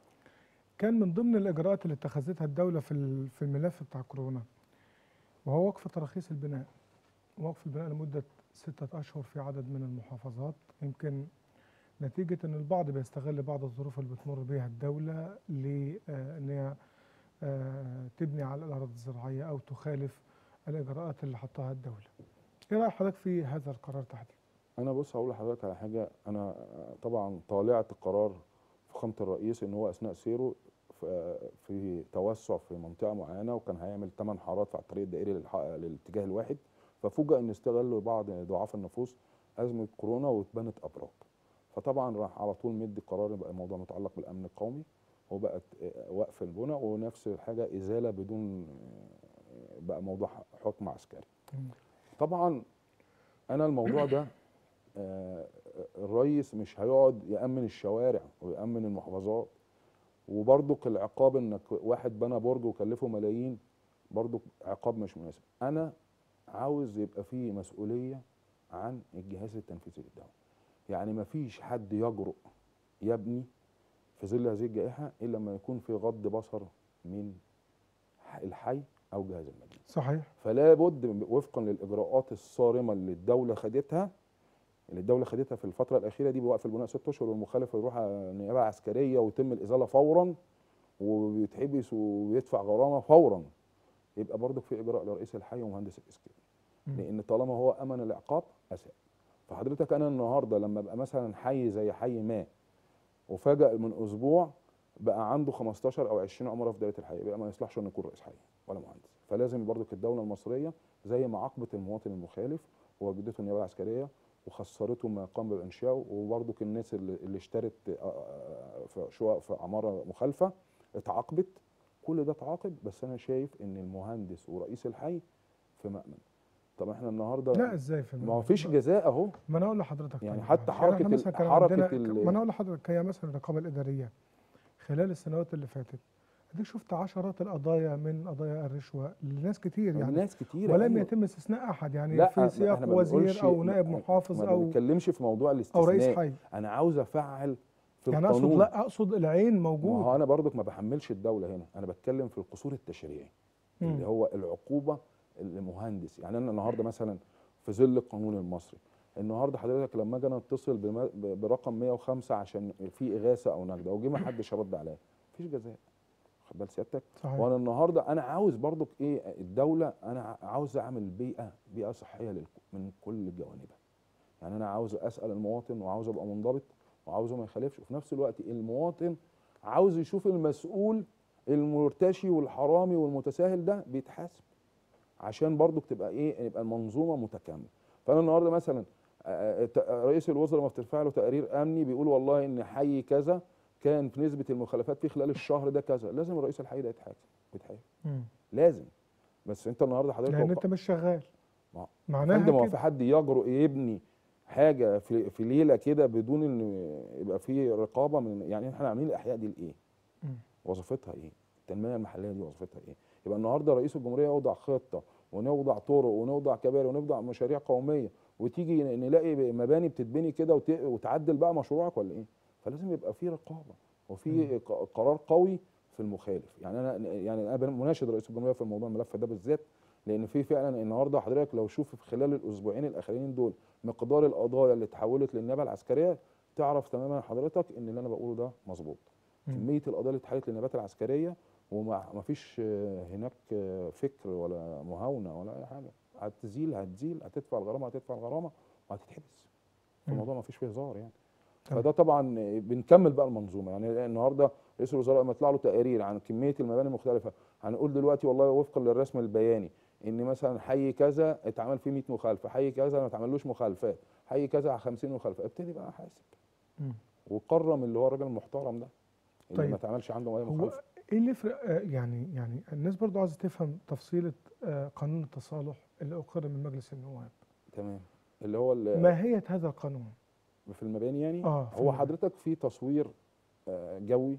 كان من ضمن الاجراءات اللي اتخذتها الدوله في ال- في الملف بتاع كورونا وهو وقف تراخيص البناء وقف البناء لمده سته اشهر في عدد من المحافظات يمكن نتيجه ان البعض بيستغل بعض الظروف اللي بتمر بها الدوله لان هي آه، تبني على الاراضي الزراعيه او تخالف الاجراءات اللي حطها الدوله. ايه راي حضرتك في هذا القرار تحديدا؟ انا بص هقول لحضرتك على حاجه انا طبعا طالعت قرار فخامه الرئيس ان هو اثناء سيره في- في توسع في منطقه معينه وكان هيعمل 8 حارات على الطريق الدائري للح- للاتجاه الواحد ففوجئ ان استغلوا بعض ضعاف النفوس ازمه كورونا واتبنت ابراج فطبعا راح على طول مدي قرار يبقى الموضوع متعلق بالامن القومي وبقت آه، وقف البناء ونفس الحاجه ازاله بدون آه، بقى موضوع حكم عسكري مم. طبعا انا الموضوع ده آه، الرئيس مش هيقعد يأمن الشوارع ويأمن المحافظات وبرضك العقاب انك واحد بنى برج وكلفه ملايين برضك عقاب مش مناسب انا عاوز يبقى فيه مسؤولية عن الجهاز التنفيذي للدولة يعني ما فيش حد يجرؤ يبني في ظل هذه الجائحة الا لما يكون في غض بصر من الحي او جهاز المدينة صحيح فلا بد وفقا للاجراءات الصارمه اللي الدوله خدتها اللي الدوله خدتها في الفتره الاخيره دي بوقف البناء ست اشهر والمخالف يروح نيابه عسكريه ويتم الازاله فورا ويتحبس ويدفع غرامه فورا يبقى برضك في اجراء لرئيس الحي ومهندس الاسكان مم. لان طالما هو امن العقاب اساء فحضرتك انا النهارده لما ابقى مثلا حي زي حي ما وفجأ من اسبوع بقى عنده 15 او 20 عماره في دايره الحي يبقى ما يصلحش انه يكون رئيس حي ولا مهندس فلازم برضك الدوله المصريه زي ما عاقبت المواطن المخالف ووجدته النيابه العسكريه وخسرته ما قام بانشائه وبرضك الناس اللي, اللي اشترت آه، آه، في شقق في عماره مخالفه اتعاقبت كل ده اتعاقب بس انا شايف ان المهندس ورئيس الحي في مأمن طب احنا النهارده لا ازاي في ما هو فيش جزاء اهو ما انا اقول لحضرتك يعني طيب حتى معلش. يعني حركة إحنا مثلا ال- كان حركة عندنا- ال- ما انا اقول لحضرتك هي مثلا الرقابه الاداريه خلال السنوات اللي فاتت اديك شفت عشرات القضايا من قضايا الرشوه لناس كتير يعني ناس كتير ولم أيوة. يتم استثناء احد يعني لا في سياق احنا ما وزير بنقولش- او نائب ما- محافظ ما او بنتكلمش في موضوع او الاستثناء رئيس حي انا عاوز افعل في يعني اقصد القانون لا اقصد العين ما موجود هو انا برضك ما بحملش الدوله هنا انا بتكلم في القصور التشريعي مم. اللي هو العقوبه المهندس يعني انا النهارده مثلا في ظل القانون المصري النهارده حضرتك لما اجي انا اتصل بما- ب- برقم 105 عشان في اغاثه او نجده وجي ما حدش رد عليا مفيش جزاء خد بال سيادتك صحيح وانا النهارده انا عاوز برضك ايه الدوله انا ع- عاوز اعمل بيئه بيئه صحيه للك- من كل جوانبها يعني انا عاوز اسال المواطن وعاوز ابقى منضبط وعاوزه ما يخالفش وفي نفس الوقت المواطن عاوز يشوف المسؤول المرتشي والحرامي والمتساهل ده بيتحاسب عشان برضك تبقى ايه يبقى المنظومه متكامله فانا النهارده مثلا آه، ت- رئيس الوزراء ما بترفع له تقرير امني بيقول والله ان حي كذا كان في نسبه المخالفات فيه خلال الشهر ده كذا لازم الرئيس الحي ده يتحاسب يتحاسب مم. لازم بس انت النهارده حضرتك لان لو انت مش شغال ما- معناها فندم هو كده. في حد يجرؤ يبني حاجه في في ليله كده بدون ان يبقى في رقابه من يعني احنا عاملين الاحياء دي لايه؟ مم. وظيفتها ايه؟ التنميه المحليه دي وظيفتها ايه؟ يبقى النهارده رئيس الجمهوريه يوضع خطه ونوضع طرق ونوضع كباري ونوضع مشاريع قوميه وتيجي نلاقي مباني بتتبني كده وت- وتعدل بقى مشروعك ولا ايه؟ فلازم يبقى في رقابه وفي ق- قرار قوي في المخالف يعني انا يعني انا مناشد رئيس الجمهوريه في الموضوع الملف ده بالذات لان في فعلا النهارده حضرتك لو شوف في خلال الاسبوعين الاخرين دول مقدار القضايا اللي اتحولت للنيابه العسكريه تعرف تماما حضرتك ان اللي انا بقوله ده مظبوط مم. كميه القضايا اللي اتحولت للنيابات العسكريه وما فيش هناك آه، فكر ولا مهاونه ولا اي حاجه هتزيل هتزيل هتدفع الغرامه هتدفع الغرامه وهتتحبس مم. الموضوع ما فيش فيه هزار يعني تمام. فده طبعا بنكمل بقى المنظومه يعني النهارده رئيس الوزراء لما يطلع له تقارير عن كميه المباني المختلفه هنقول دلوقتي والله وفقا للرسم البياني ان مثلا حي كذا اتعمل فيه 100 مخالفه حي كذا ما اتعملوش مخالفات حي كذا 50 مخالفه ابتدي بقى حاسب مم. وكرم اللي هو الراجل المحترم ده اللي طيب. ما اتعملش عنده اي هو مخالفه ايه اللي يفرق آه، يعني يعني الناس برضو عايزه تفهم تفصيله آه، قانون التصالح اللي اقر من مجلس النواب تمام اللي هو ال- ماهيه هذا القانون في المباني يعني آه، في هو المباني. حضرتك في تصوير آه، جوي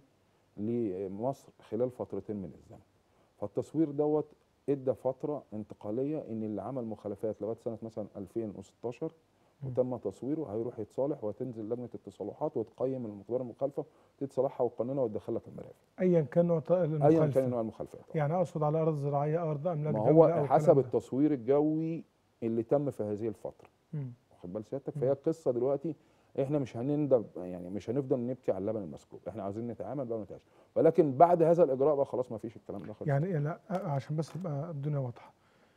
لمصر خلال فترتين من الزمن فالتصوير دوت ادى فتره انتقاليه ان اللي عمل مخالفات لغايه سنه مثلا 2016 مم. وتم تصويره هيروح يتصالح وتنزل لجنه التصالحات وتقيم المقدار المخالفه تصلحها وتقننها وتدخلها المرافق ايا كان نوع ط- ايا المخالفه كان نوع المخالفات يعني اقصد على ارض زراعيه ارض املاك ما دوله هو أو حسب الكلام ده. التصوير الجوي اللي تم في هذه الفتره مم. واخد بال سيادتك مم. فهي القصه دلوقتي احنا مش هنندب يعني مش هنفضل نبكي على اللبن المسكوب احنا عاوزين نتعامل بقى ونتعايش ولكن بعد هذا الاجراء بقى خلاص ما فيش الكلام ده خالص يعني إيه لا آه، عشان بس تبقى الدنيا واضحه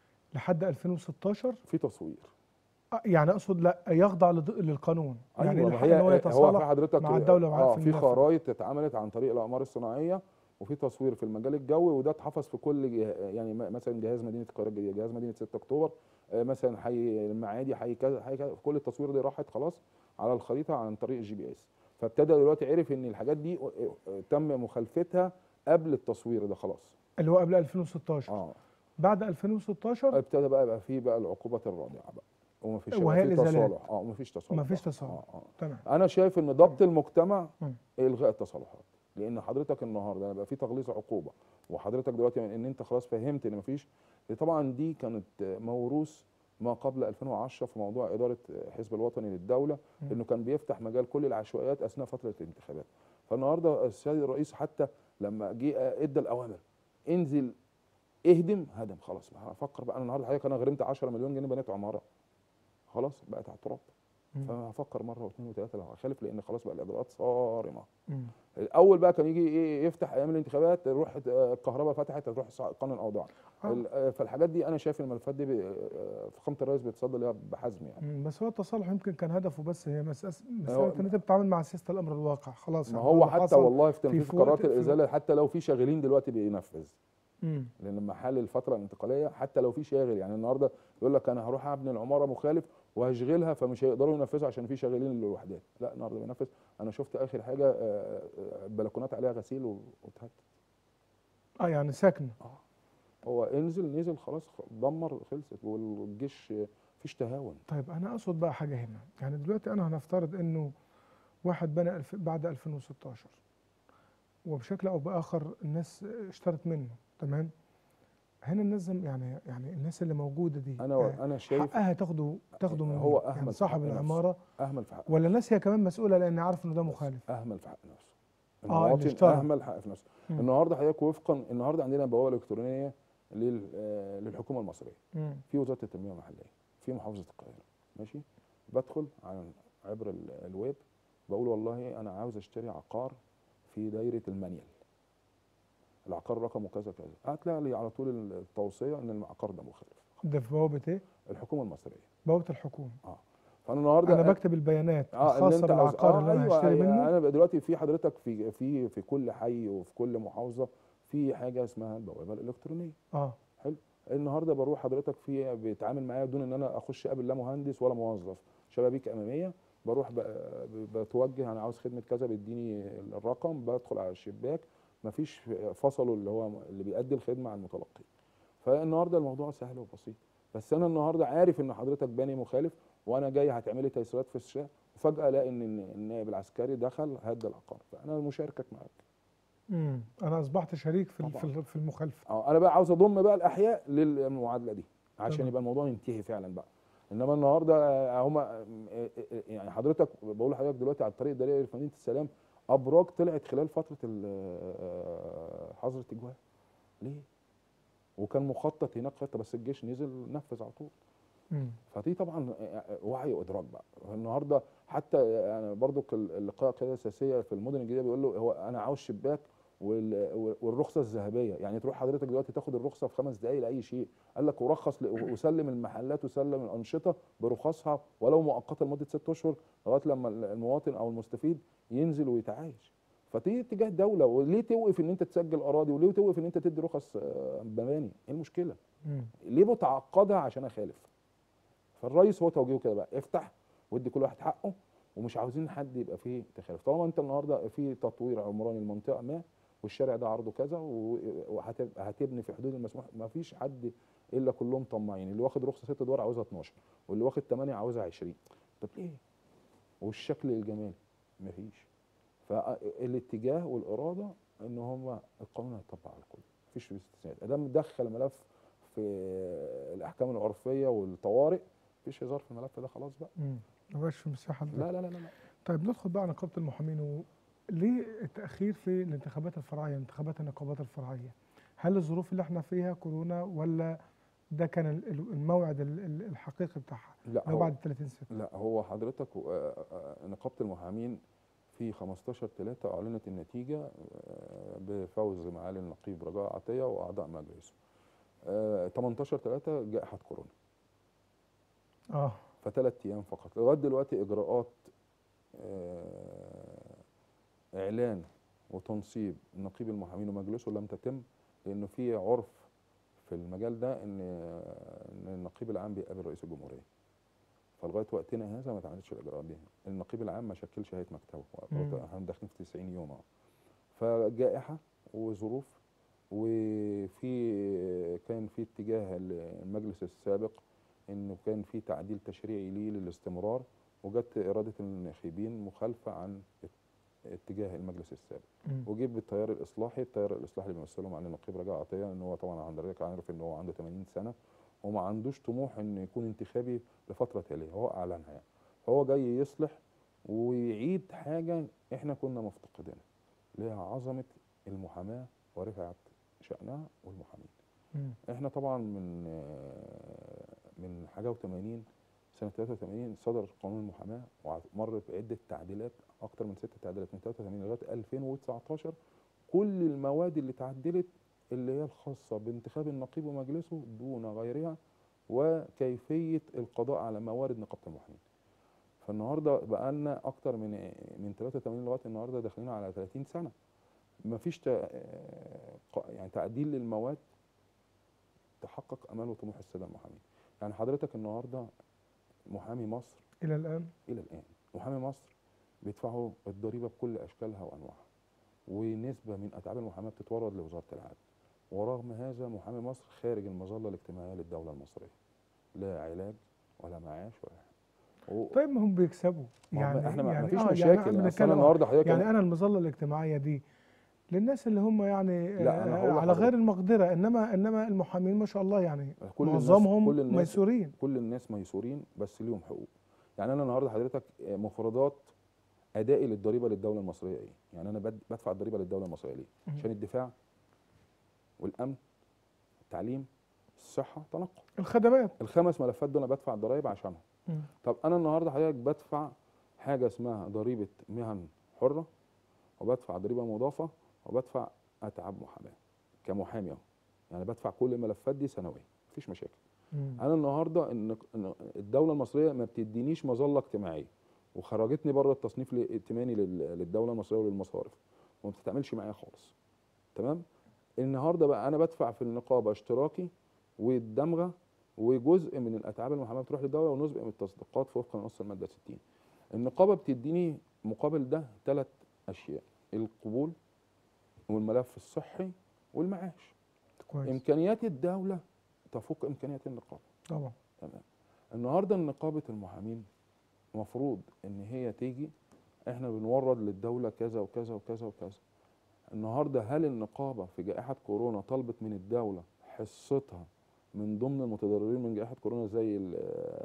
لحد 2016 في تصوير آه، يعني اقصد لا يخضع لض- للقانون يعني ايوه ما لحد هي ان هو هو في يتصالح حضرتك مع الدولة ومع اه في في النفق. خرايط اتعملت عن طريق الاقمار الصناعيه وفي تصوير في المجال الجوي وده اتحفظ في كل جه... يعني م- مثلا جهاز مدينه القاهره الجديده جهاز مدينه 6 اكتوبر آه، مثلا حي المعادي حي كذا حي كذا كل التصوير دي راحت خلاص على الخريطه عن طريق الجي بي اس فابتدى دلوقتي عرف ان الحاجات دي آه، آه، تم مخالفتها قبل التصوير ده خلاص اللي هو قبل 2016 اه بعد 2016 ابتدى بقى يبقى في بقى العقوبات الرادعه بقى ومفيش وهي في الإزالات. تصالح اه ومفيش تصالح مفيش بقى. تصالح. اه اه تمام انا شايف ان ضبط المجتمع مم. الغاء التصالحات لان حضرتك النهارده يبقى في تغليظ عقوبه وحضرتك دلوقتي من ان انت خلاص فهمت ان مفيش طبعا دي كانت موروث ما قبل 2010 في موضوع اداره الحزب الوطني للدوله مم. انه كان بيفتح مجال كل العشوائيات اثناء فتره الانتخابات فالنهارده السيد الرئيس حتى لما جه ادى الاوامر انزل اهدم هدم خلاص ما هفكر بقى انا النهارده حضرتك انا غرمت 10 مليون جنيه بنيت عماره خلاص بقت على التراب مم. فهفكر مره واثنين وثلاثه لو هخالف لان خلاص بقى الاجراءات صارمه مم. الاول بقى كان يجي ايه يفتح ايام الانتخابات يروح آه، الكهرباء فتحت تروح قانون الاوضاع آه. ال- آه، فالحاجات دي انا شايف الملفات دي ب- آه، فخامه الرئيس بيتصدى ليها بحزم يعني مم. بس هو التصالح يمكن كان هدفه بس هي مسألة هو- مسألة ان انت بتتعامل مع سياسه الامر الواقع خلاص ما يعني هو اللي حتى حصل- والله في تنفيذ في وقت- قرارات في- الازاله حتى لو في شاغلين دلوقتي بينفذ مم. لان لما حل الفتره الانتقاليه حتى لو في شاغل يعني النهارده يقول لك انا هروح ابني العماره مخالف وهشغلها فمش هيقدروا ينفذوا عشان في شغالين للوحدات لا النهارده بينفذ انا شفت اخر حاجه آه، آه، بلكونات عليها غسيل و- واتهد اه يعني ساكنه هو انزل نزل خلاص خ- دمر خلصت والجيش مفيش تهاون طيب انا اقصد بقى حاجه هنا يعني دلوقتي انا هنفترض انه واحد بنى الف بعد 2016 وبشكل او باخر الناس اشترت منه تمام هنا الناس زم- يعني يعني الناس اللي موجوده دي انا آه، انا شايف حقها تاخده تاخده من هو مين؟ يعني أهمل في صاحب حق نفسه. العماره اهمل في حق ولا الناس هي كمان مسؤوله لان عارف انه ده مخالف اهمل في حق نفسه اللي المواطن اشترى. اهمل حق في نفسه مم. النهارده حضرتك وفقا النهارده عندنا بوابه الكترونيه لل- آه، للحكومه المصريه مم. في وزاره التنميه المحليه في محافظه القاهره ماشي بدخل على عبر ال- الويب بقول والله انا عاوز اشتري عقار في دايره المانيال العقار رقمه كذا كذا هتلاقي لي على طول التوصيه ان العقار ده مخالف ده في بوابه ايه؟ الحكومه المصريه بوابه الحكومه فانا النهارده انا بكتب البيانات اه اللي الخاصه انت عاوز بالعقار اه اللي انا ايوه هشتري أيوة منه انا بقى دلوقتي في حضرتك في في في كل حي وفي كل محافظه في حاجه اسمها البوابه الالكترونيه اه النهارده بروح حضرتك في بيتعامل معايا بدون ان انا اخش اقابل لا مهندس ولا موظف شبابيك اماميه بروح ب- ب- بتوجه انا عاوز خدمه كذا بيديني الرقم بدخل على الشباك مفيش فصلوا اللي هو اللي بيأدي الخدمه على المتلقي فالنهارده الموضوع سهل وبسيط بس انا النهارده عارف ان حضرتك باني مخالف وانا جاي هتعملي تيسيرات في الشارع وفجاه الاقي ان النائب العسكري دخل هد العقار فانا مشاركك معاك امم انا اصبحت شريك في ال- في طبعاً. ال- في المخالفه اه انا بقى عاوز اضم بقى الاحياء للمعادله دي عشان تمام. يبقى الموضوع ينتهي فعلا بقى انما النهارده هم يعني حضرتك بقول لحضرتك دلوقتي على الطريق الدائري في مدينه السلام ابراج طلعت خلال فتره ال- آه، حظر التجوال ليه؟ وكان مخطط هناك خطه بس الجيش نزل نفذ على طول امم فدي طبعا وعي وادراك بقى النهارده حتى يعني برضو اللقاء القياده السياسيه في المدن الجديده بيقول له هو انا عاوز شباك وال- والرخصه الذهبيه يعني تروح حضرتك دلوقتي تاخد الرخصه في خمس دقائق لاي شيء قال لك ورخص ل- وسلم المحلات وسلم الانشطه برخصها ولو مؤقته لمده ست اشهر لغايه لما المواطن او المستفيد ينزل ويتعايش فتيجي اتجاه الدوله وليه توقف ان انت تسجل اراضي وليه توقف ان انت تدي رخص آه، مباني ايه المشكله امم ليه بتعقدها عشان اخالف فالرئيس هو توجيهه كده بقى افتح وادي كل واحد حقه ومش عاوزين حد يبقى فيه تخالف طالما انت النهارده في تطوير عمراني لمنطقه ما والشارع ده عرضه كذا و- وهتبقى هتبني في حدود المسموح ما فيش حد الا كلهم طماعين اللي واخد رخصه ست ادوار عاوزها 12 واللي واخد 8 عاوزها 20 طب ليه والشكل الجمالي مفيش فالاتجاه والاراده ان هم القانون هيطبق على الكل مفيش فيه استثناءات ادام دخل ملف في الاحكام العرفيه والطوارئ مفيش هزار في الملف ده خلاص بقى امم ما بقاش في مساحه لا لا لا لا, لا. طيب ندخل بقى على نقابه المحامين و... ليه التاخير في الانتخابات الفرعيه انتخابات النقابات الفرعيه هل الظروف اللي احنا فيها كورونا ولا ده كان ال- ال- الموعد ال- ال- الحقيقي بتاعها لا لو هو بعد 30 6 لا هو حضرتك آه، آه، نقابه المحامين في 15 3 اعلنت النتيجه آه، بفوز معالي النقيب رجاء عطيه واعضاء مجلسه آه، 18 3 جائحه كورونا اه فثلاث ايام فقط لغايه دلوقتي اجراءات آه، اعلان وتنصيب نقيب المحامين ومجلسه لم تتم لانه في عرف في المجال ده ان ان النقيب العام بيقابل رئيس الجمهوريه فلغايه وقتنا هذا ما اتعملتش الاجراءات دي النقيب العام ما شكلش هيئه مكتبه مم. احنا داخلين في 90 يوم اهو فجائحه وظروف وفي كان في اتجاه المجلس السابق انه كان في تعديل تشريعي ليه للاستمرار وجت اراده الناخبين مخالفه عن اتجاه المجلس السابق مم. وجيب بالتيار الاصلاحي التيار الاصلاحي اللي بيمثله معالي النقيب رجاء عطيه ان هو طبعا حضرتك عارف ان هو عنده 80 سنه وما عندوش طموح انه يكون انتخابي لفتره تاليه هو اعلنها يعني فهو جاي يصلح ويعيد حاجه احنا كنا مفتقدينها اللي هي عظمه المحاماه ورفعه شانها والمحامين مم. احنا طبعا من آه، من حاجه و80 سنه 83 صدر قانون المحاماه ومر بعده تعديلات اكتر من ست تعديلات من 83 لغايه 2019 كل المواد اللي اتعدلت اللي هي الخاصه بانتخاب النقيب ومجلسه دون غيرها وكيفيه القضاء على موارد نقابه المحامين فالنهارده بقى لنا اكتر من من 83 لغايه النهارده داخلين على 30 سنه مفيش تا- آه، ق- يعني تعديل للمواد تحقق امال وطموح الساده المحامين يعني حضرتك النهارده محامي مصر الى الان الى الان محامي مصر بيدفعوا الضريبه بكل اشكالها وانواعها ونسبه من اتعاب المحاماه بتتورد لوزاره العدل ورغم هذا محامي مصر خارج المظله الاجتماعيه للدوله المصريه لا علاج ولا معاش ولا حاجه و- طيب ما هم بيكسبوا ما هو يعني احنا ما يعني فيش آه، يعني مشاكل احنا يعني أصل بنتكلم انا النهارده حضرتك يعني انا المظله الاجتماعيه دي للناس اللي هم يعني لا، أنا آه، هقول على لحضرتك. غير المقدره انما انما المحامين ما شاء الله يعني كل الناس معظمهم كل الناس ميسورين كل الناس ميسورين بس ليهم حقوق يعني انا النهارده حضرتك مفردات ادائي للضريبه للدوله المصريه ايه يعني انا بد- بدفع الضريبه للدوله المصريه ليه مم. عشان الدفاع والامن التعليم الصحه تنقل الخدمات الخمس ملفات دول انا بدفع الضرايب عشانها مم. طب انا النهارده حضرتك بدفع حاجه اسمها ضريبه مهن حره وبدفع ضريبه مضافه وبدفع اتعاب محاماه كمحامي اهو يعني بدفع كل الملفات دي سنويا مفيش مشاكل مم. انا النهارده ان إن الدوله المصريه ما بتدينيش مظله اجتماعيه وخرجتني بره التصنيف الائتماني لل- للدوله المصريه وللمصارف وما بتتعاملش معايا خالص تمام النهارده بقى انا بدفع في النقابه اشتراكي والدمغه وجزء من الاتعاب المحاماه بتروح للدوله ونسبه من التصديقات وفقا لنص الماده 60 النقابه بتديني مقابل ده ثلاث اشياء القبول والملف الصحي والمعاش كويس امكانيات الدوله تفوق امكانيات النقابه طبعا تمام النهارده نقابه المحامين مفروض ان هي تيجي احنا بنورد للدوله كذا وكذا وكذا وكذا النهارده هل النقابه في جائحه كورونا طلبت من الدوله حصتها من ضمن المتضررين من جائحه كورونا زي ال-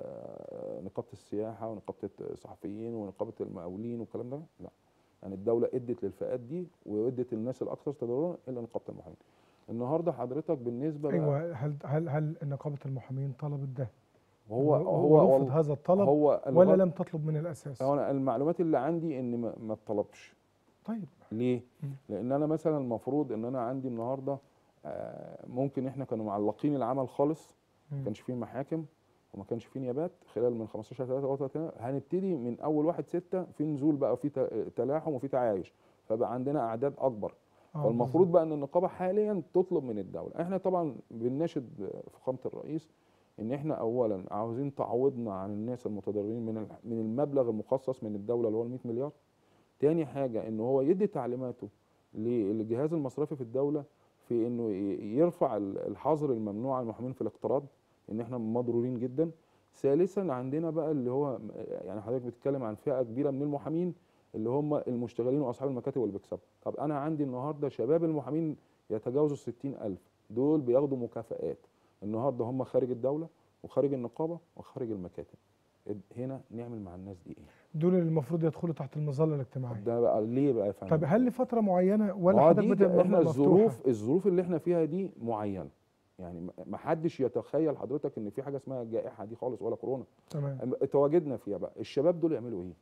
آه، نقابه السياحه ونقابه الصحفيين ونقابه المقاولين والكلام ده لا يعني الدوله ادت للفئات دي وادت للناس الاكثر تضررا الا نقابه المحامين النهارده حضرتك بالنسبه بقى- ايوه هل هل هل نقابه المحامين طلبت ده هو و- هو ورفض والله- هذا الطلب هو ولا الغرض- لم تطلب من الاساس هو انا المعلومات اللي عندي ان ما, ما اتطلبش طيب ليه مم. لان انا مثلا المفروض ان انا عندي النهارده آه، ممكن احنا كانوا معلقين العمل خالص ما مم. كانش فيه محاكم وما كانش فيه نيابات خلال من 15 3 او 3 هنبتدي من اول 1 6 في نزول بقى في ت- تلاحم وفي تعايش فبقى عندنا اعداد اكبر آه، فالمفروض بقى ان النقابه حاليا تطلب من الدوله احنا طبعا بنناشد فخامه الرئيس ان احنا اولا عاوزين تعويضنا عن الناس المتضررين من ال- من المبلغ المخصص من الدوله اللي هو ال 100 مليار تاني حاجه ان هو يدي تعليماته للجهاز المصرفي في الدوله في انه ي- يرفع ال- الحظر الممنوع على المحامين في الاقتراض ان احنا مضرورين جدا ثالثا عندنا بقى اللي هو يعني حضرتك بتتكلم عن فئه كبيره من المحامين اللي هم المشتغلين واصحاب المكاتب واللي بيكسبوا طب انا عندي النهارده شباب المحامين يتجاوزوا الستين ألف دول بياخدوا مكافآت النهارده هم خارج الدوله وخارج النقابه وخارج المكاتب هنا نعمل مع الناس دي ايه دول اللي المفروض يدخلوا تحت المظله الاجتماعيه ده بقى ليه بقى يا فندم طب هل لفتره معينه ولا ما هو حضرتك دي بتبقى احنا مفتوحة؟ الظروف الظروف اللي احنا فيها دي معينه يعني ما- ما حدش يتخيل حضرتك ان في حاجه اسمها الجائحه دي خالص ولا كورونا تمام أما تواجدنا فيها بقى الشباب دول يعملوا ايه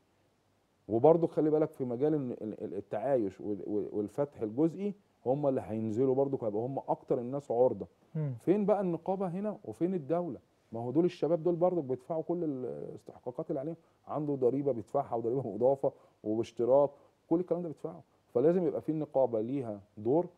وبرضه خلي بالك في مجال ال- ال- التعايش وال- وال- والفتح الجزئي هم اللي هينزلوا برضه هيبقوا هم اكتر الناس عرضه مم. فين بقى النقابه هنا وفين الدوله ما هو دول الشباب دول برضه بيدفعوا كل الاستحقاقات اللي عليهم عنده ضريبه بيدفعها وضريبه مضافه واشتراك كل الكلام ده بيدفعه فلازم يبقى في النقابه ليها دور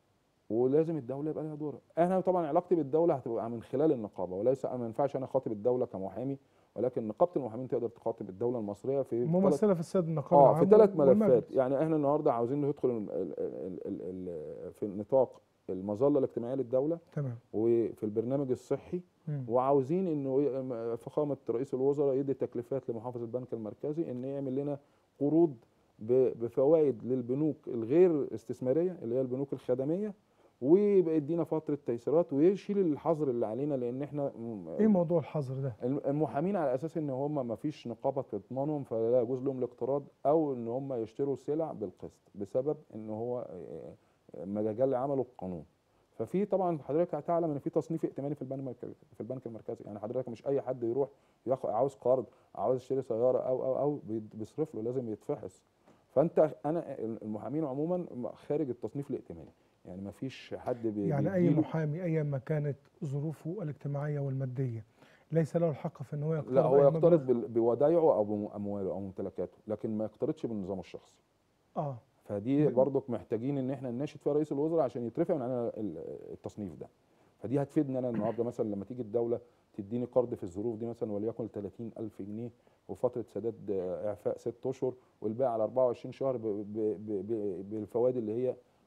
ولازم الدوله يبقى ليها دور انا طبعا علاقتي بالدوله هتبقى من خلال النقابه وليس ما ينفعش انا اخاطب الدوله كمحامي ولكن نقابه المحامين تقدر تخاطب الدوله المصريه في ثلاث- ممثله في السيد النقابه اه في العام ثلاث والمجلس. ملفات يعني احنا النهارده عاوزين ندخل ال- ال- ال- ال- ال- في نطاق المظله الاجتماعيه للدوله تمام وفي البرنامج الصحي مم. وعاوزين انه ي- فخامه رئيس الوزراء يدي تكليفات لمحافظ البنك المركزي ان يعمل لنا قروض ب- بفوائد للبنوك الغير استثماريه اللي هي البنوك الخدميه ويبقى يدينا فتره تيسيرات ويشيل الحظر اللي علينا لان احنا م- ايه موضوع الحظر ده الم- المحامين على اساس ان هم ما فيش نقابه تضمنهم فلا يجوز لهم الاقتراض او ان هم يشتروا سلع بالقسط بسبب ان هو آه، آه، مجال عمله القانون ففي طبعا حضرتك هتعلم ان في تصنيف ائتماني في البنك المركزي في البنك المركزي يعني حضرتك مش اي حد يروح ياخد عاوز قرض عاوز يشتري سياره او او او بي- بيصرف له لازم يتفحص فانت انا المحامين عموما خارج التصنيف الائتماني يعني ما فيش حد بي يعني اي بيديله- محامي ايا ما كانت ظروفه الاجتماعيه والماديه ليس له الحق في ان هو يقترض لا هو أي يقترض مبلغ؟ بال- بودايعه او بامواله او ممتلكاته لكن ما يقترضش بالنظام الشخصي اه فدي ب- برضك محتاجين ان احنا نناشد فيها رئيس الوزراء عشان يترفع من علينا ال- التصنيف ده فدي هتفيدني انا النهارده مثلا لما تيجي الدوله تديني قرض في الظروف دي مثلا وليكن 30 ألف جنيه وفتره سداد آه، اعفاء ست اشهر والباقي على 24 شهر ب- ب- ب- ب- بالفوائد اللي هي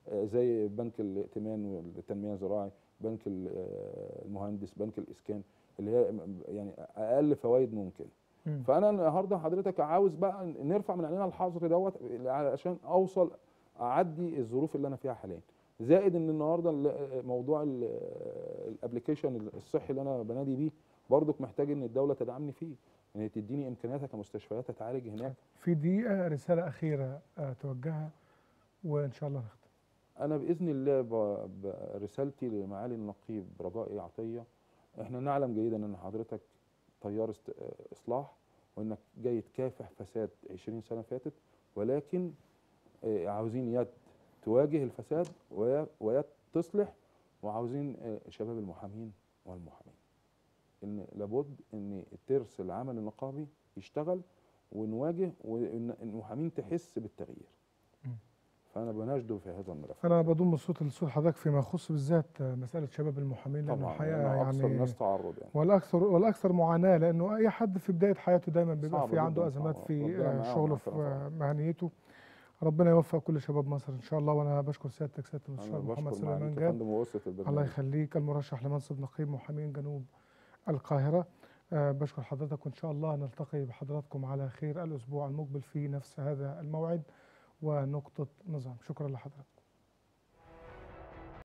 آه، زي بنك الائتمان والتنميه الزراعي بنك ال- آه، المهندس بنك الاسكان اللي هي م- يعني اقل فوائد ممكن مم. فانا النهارده حضرتك عاوز بقى نرفع من علينا الحظر دوت عشان اوصل اعدي الظروف اللي انا فيها حاليا زائد ان النهارده ال- موضوع الابلكيشن الصحي اللي انا بنادي بيه برضك محتاج ان الدوله تدعمني فيه ان يعني تديني امكانياتها كمستشفيات اتعالج هناك في دقيقة رسالة أخيرة آه، توجهها وإن شاء الله نختم انا باذن الله ب- ب- رسالتي لمعالي النقيب رجائي عطيه احنا نعلم جيدا ان حضرتك تيار است- اصلاح وانك جاي تكافح فساد 20 سنه فاتت ولكن آه، عاوزين يد تواجه الفساد ويا- ويد تصلح وعاوزين آه، شباب المحامين والمحامين ان لابد ان ترس العمل النقابي يشتغل ونواجه وان المحامين تحس بالتغيير مم. فانا بناشده في هذا الملف أنا بضم الصوت لصوت حضرتك فيما يخص بالذات آه، مسألة شباب المحامين لأنه طبعا الحقيقة أنا اكثر يعني الناس تعرض يعني والاكثر والاكثر معاناه لانه اي حد في بدايه حياته دايما بيبقى صعب في عنده جداً ازمات طبعاً. في ربنا آه، معاهم شغله في وربنا آه، مهنيته ربنا يوفق كل شباب مصر ان شاء الله وانا بشكر سيادتك سياده انا المستشار محمد بشكر سليمان معاليك يا جاد فندم واسره البرنامج الله يخليك المرشح لمنصب نقيب محامين جنوب القاهره أه بشكر حضرتك وان شاء الله نلتقي بحضراتكم على خير الاسبوع المقبل في نفس هذا الموعد ونقطه نظام شكرا لحضرتك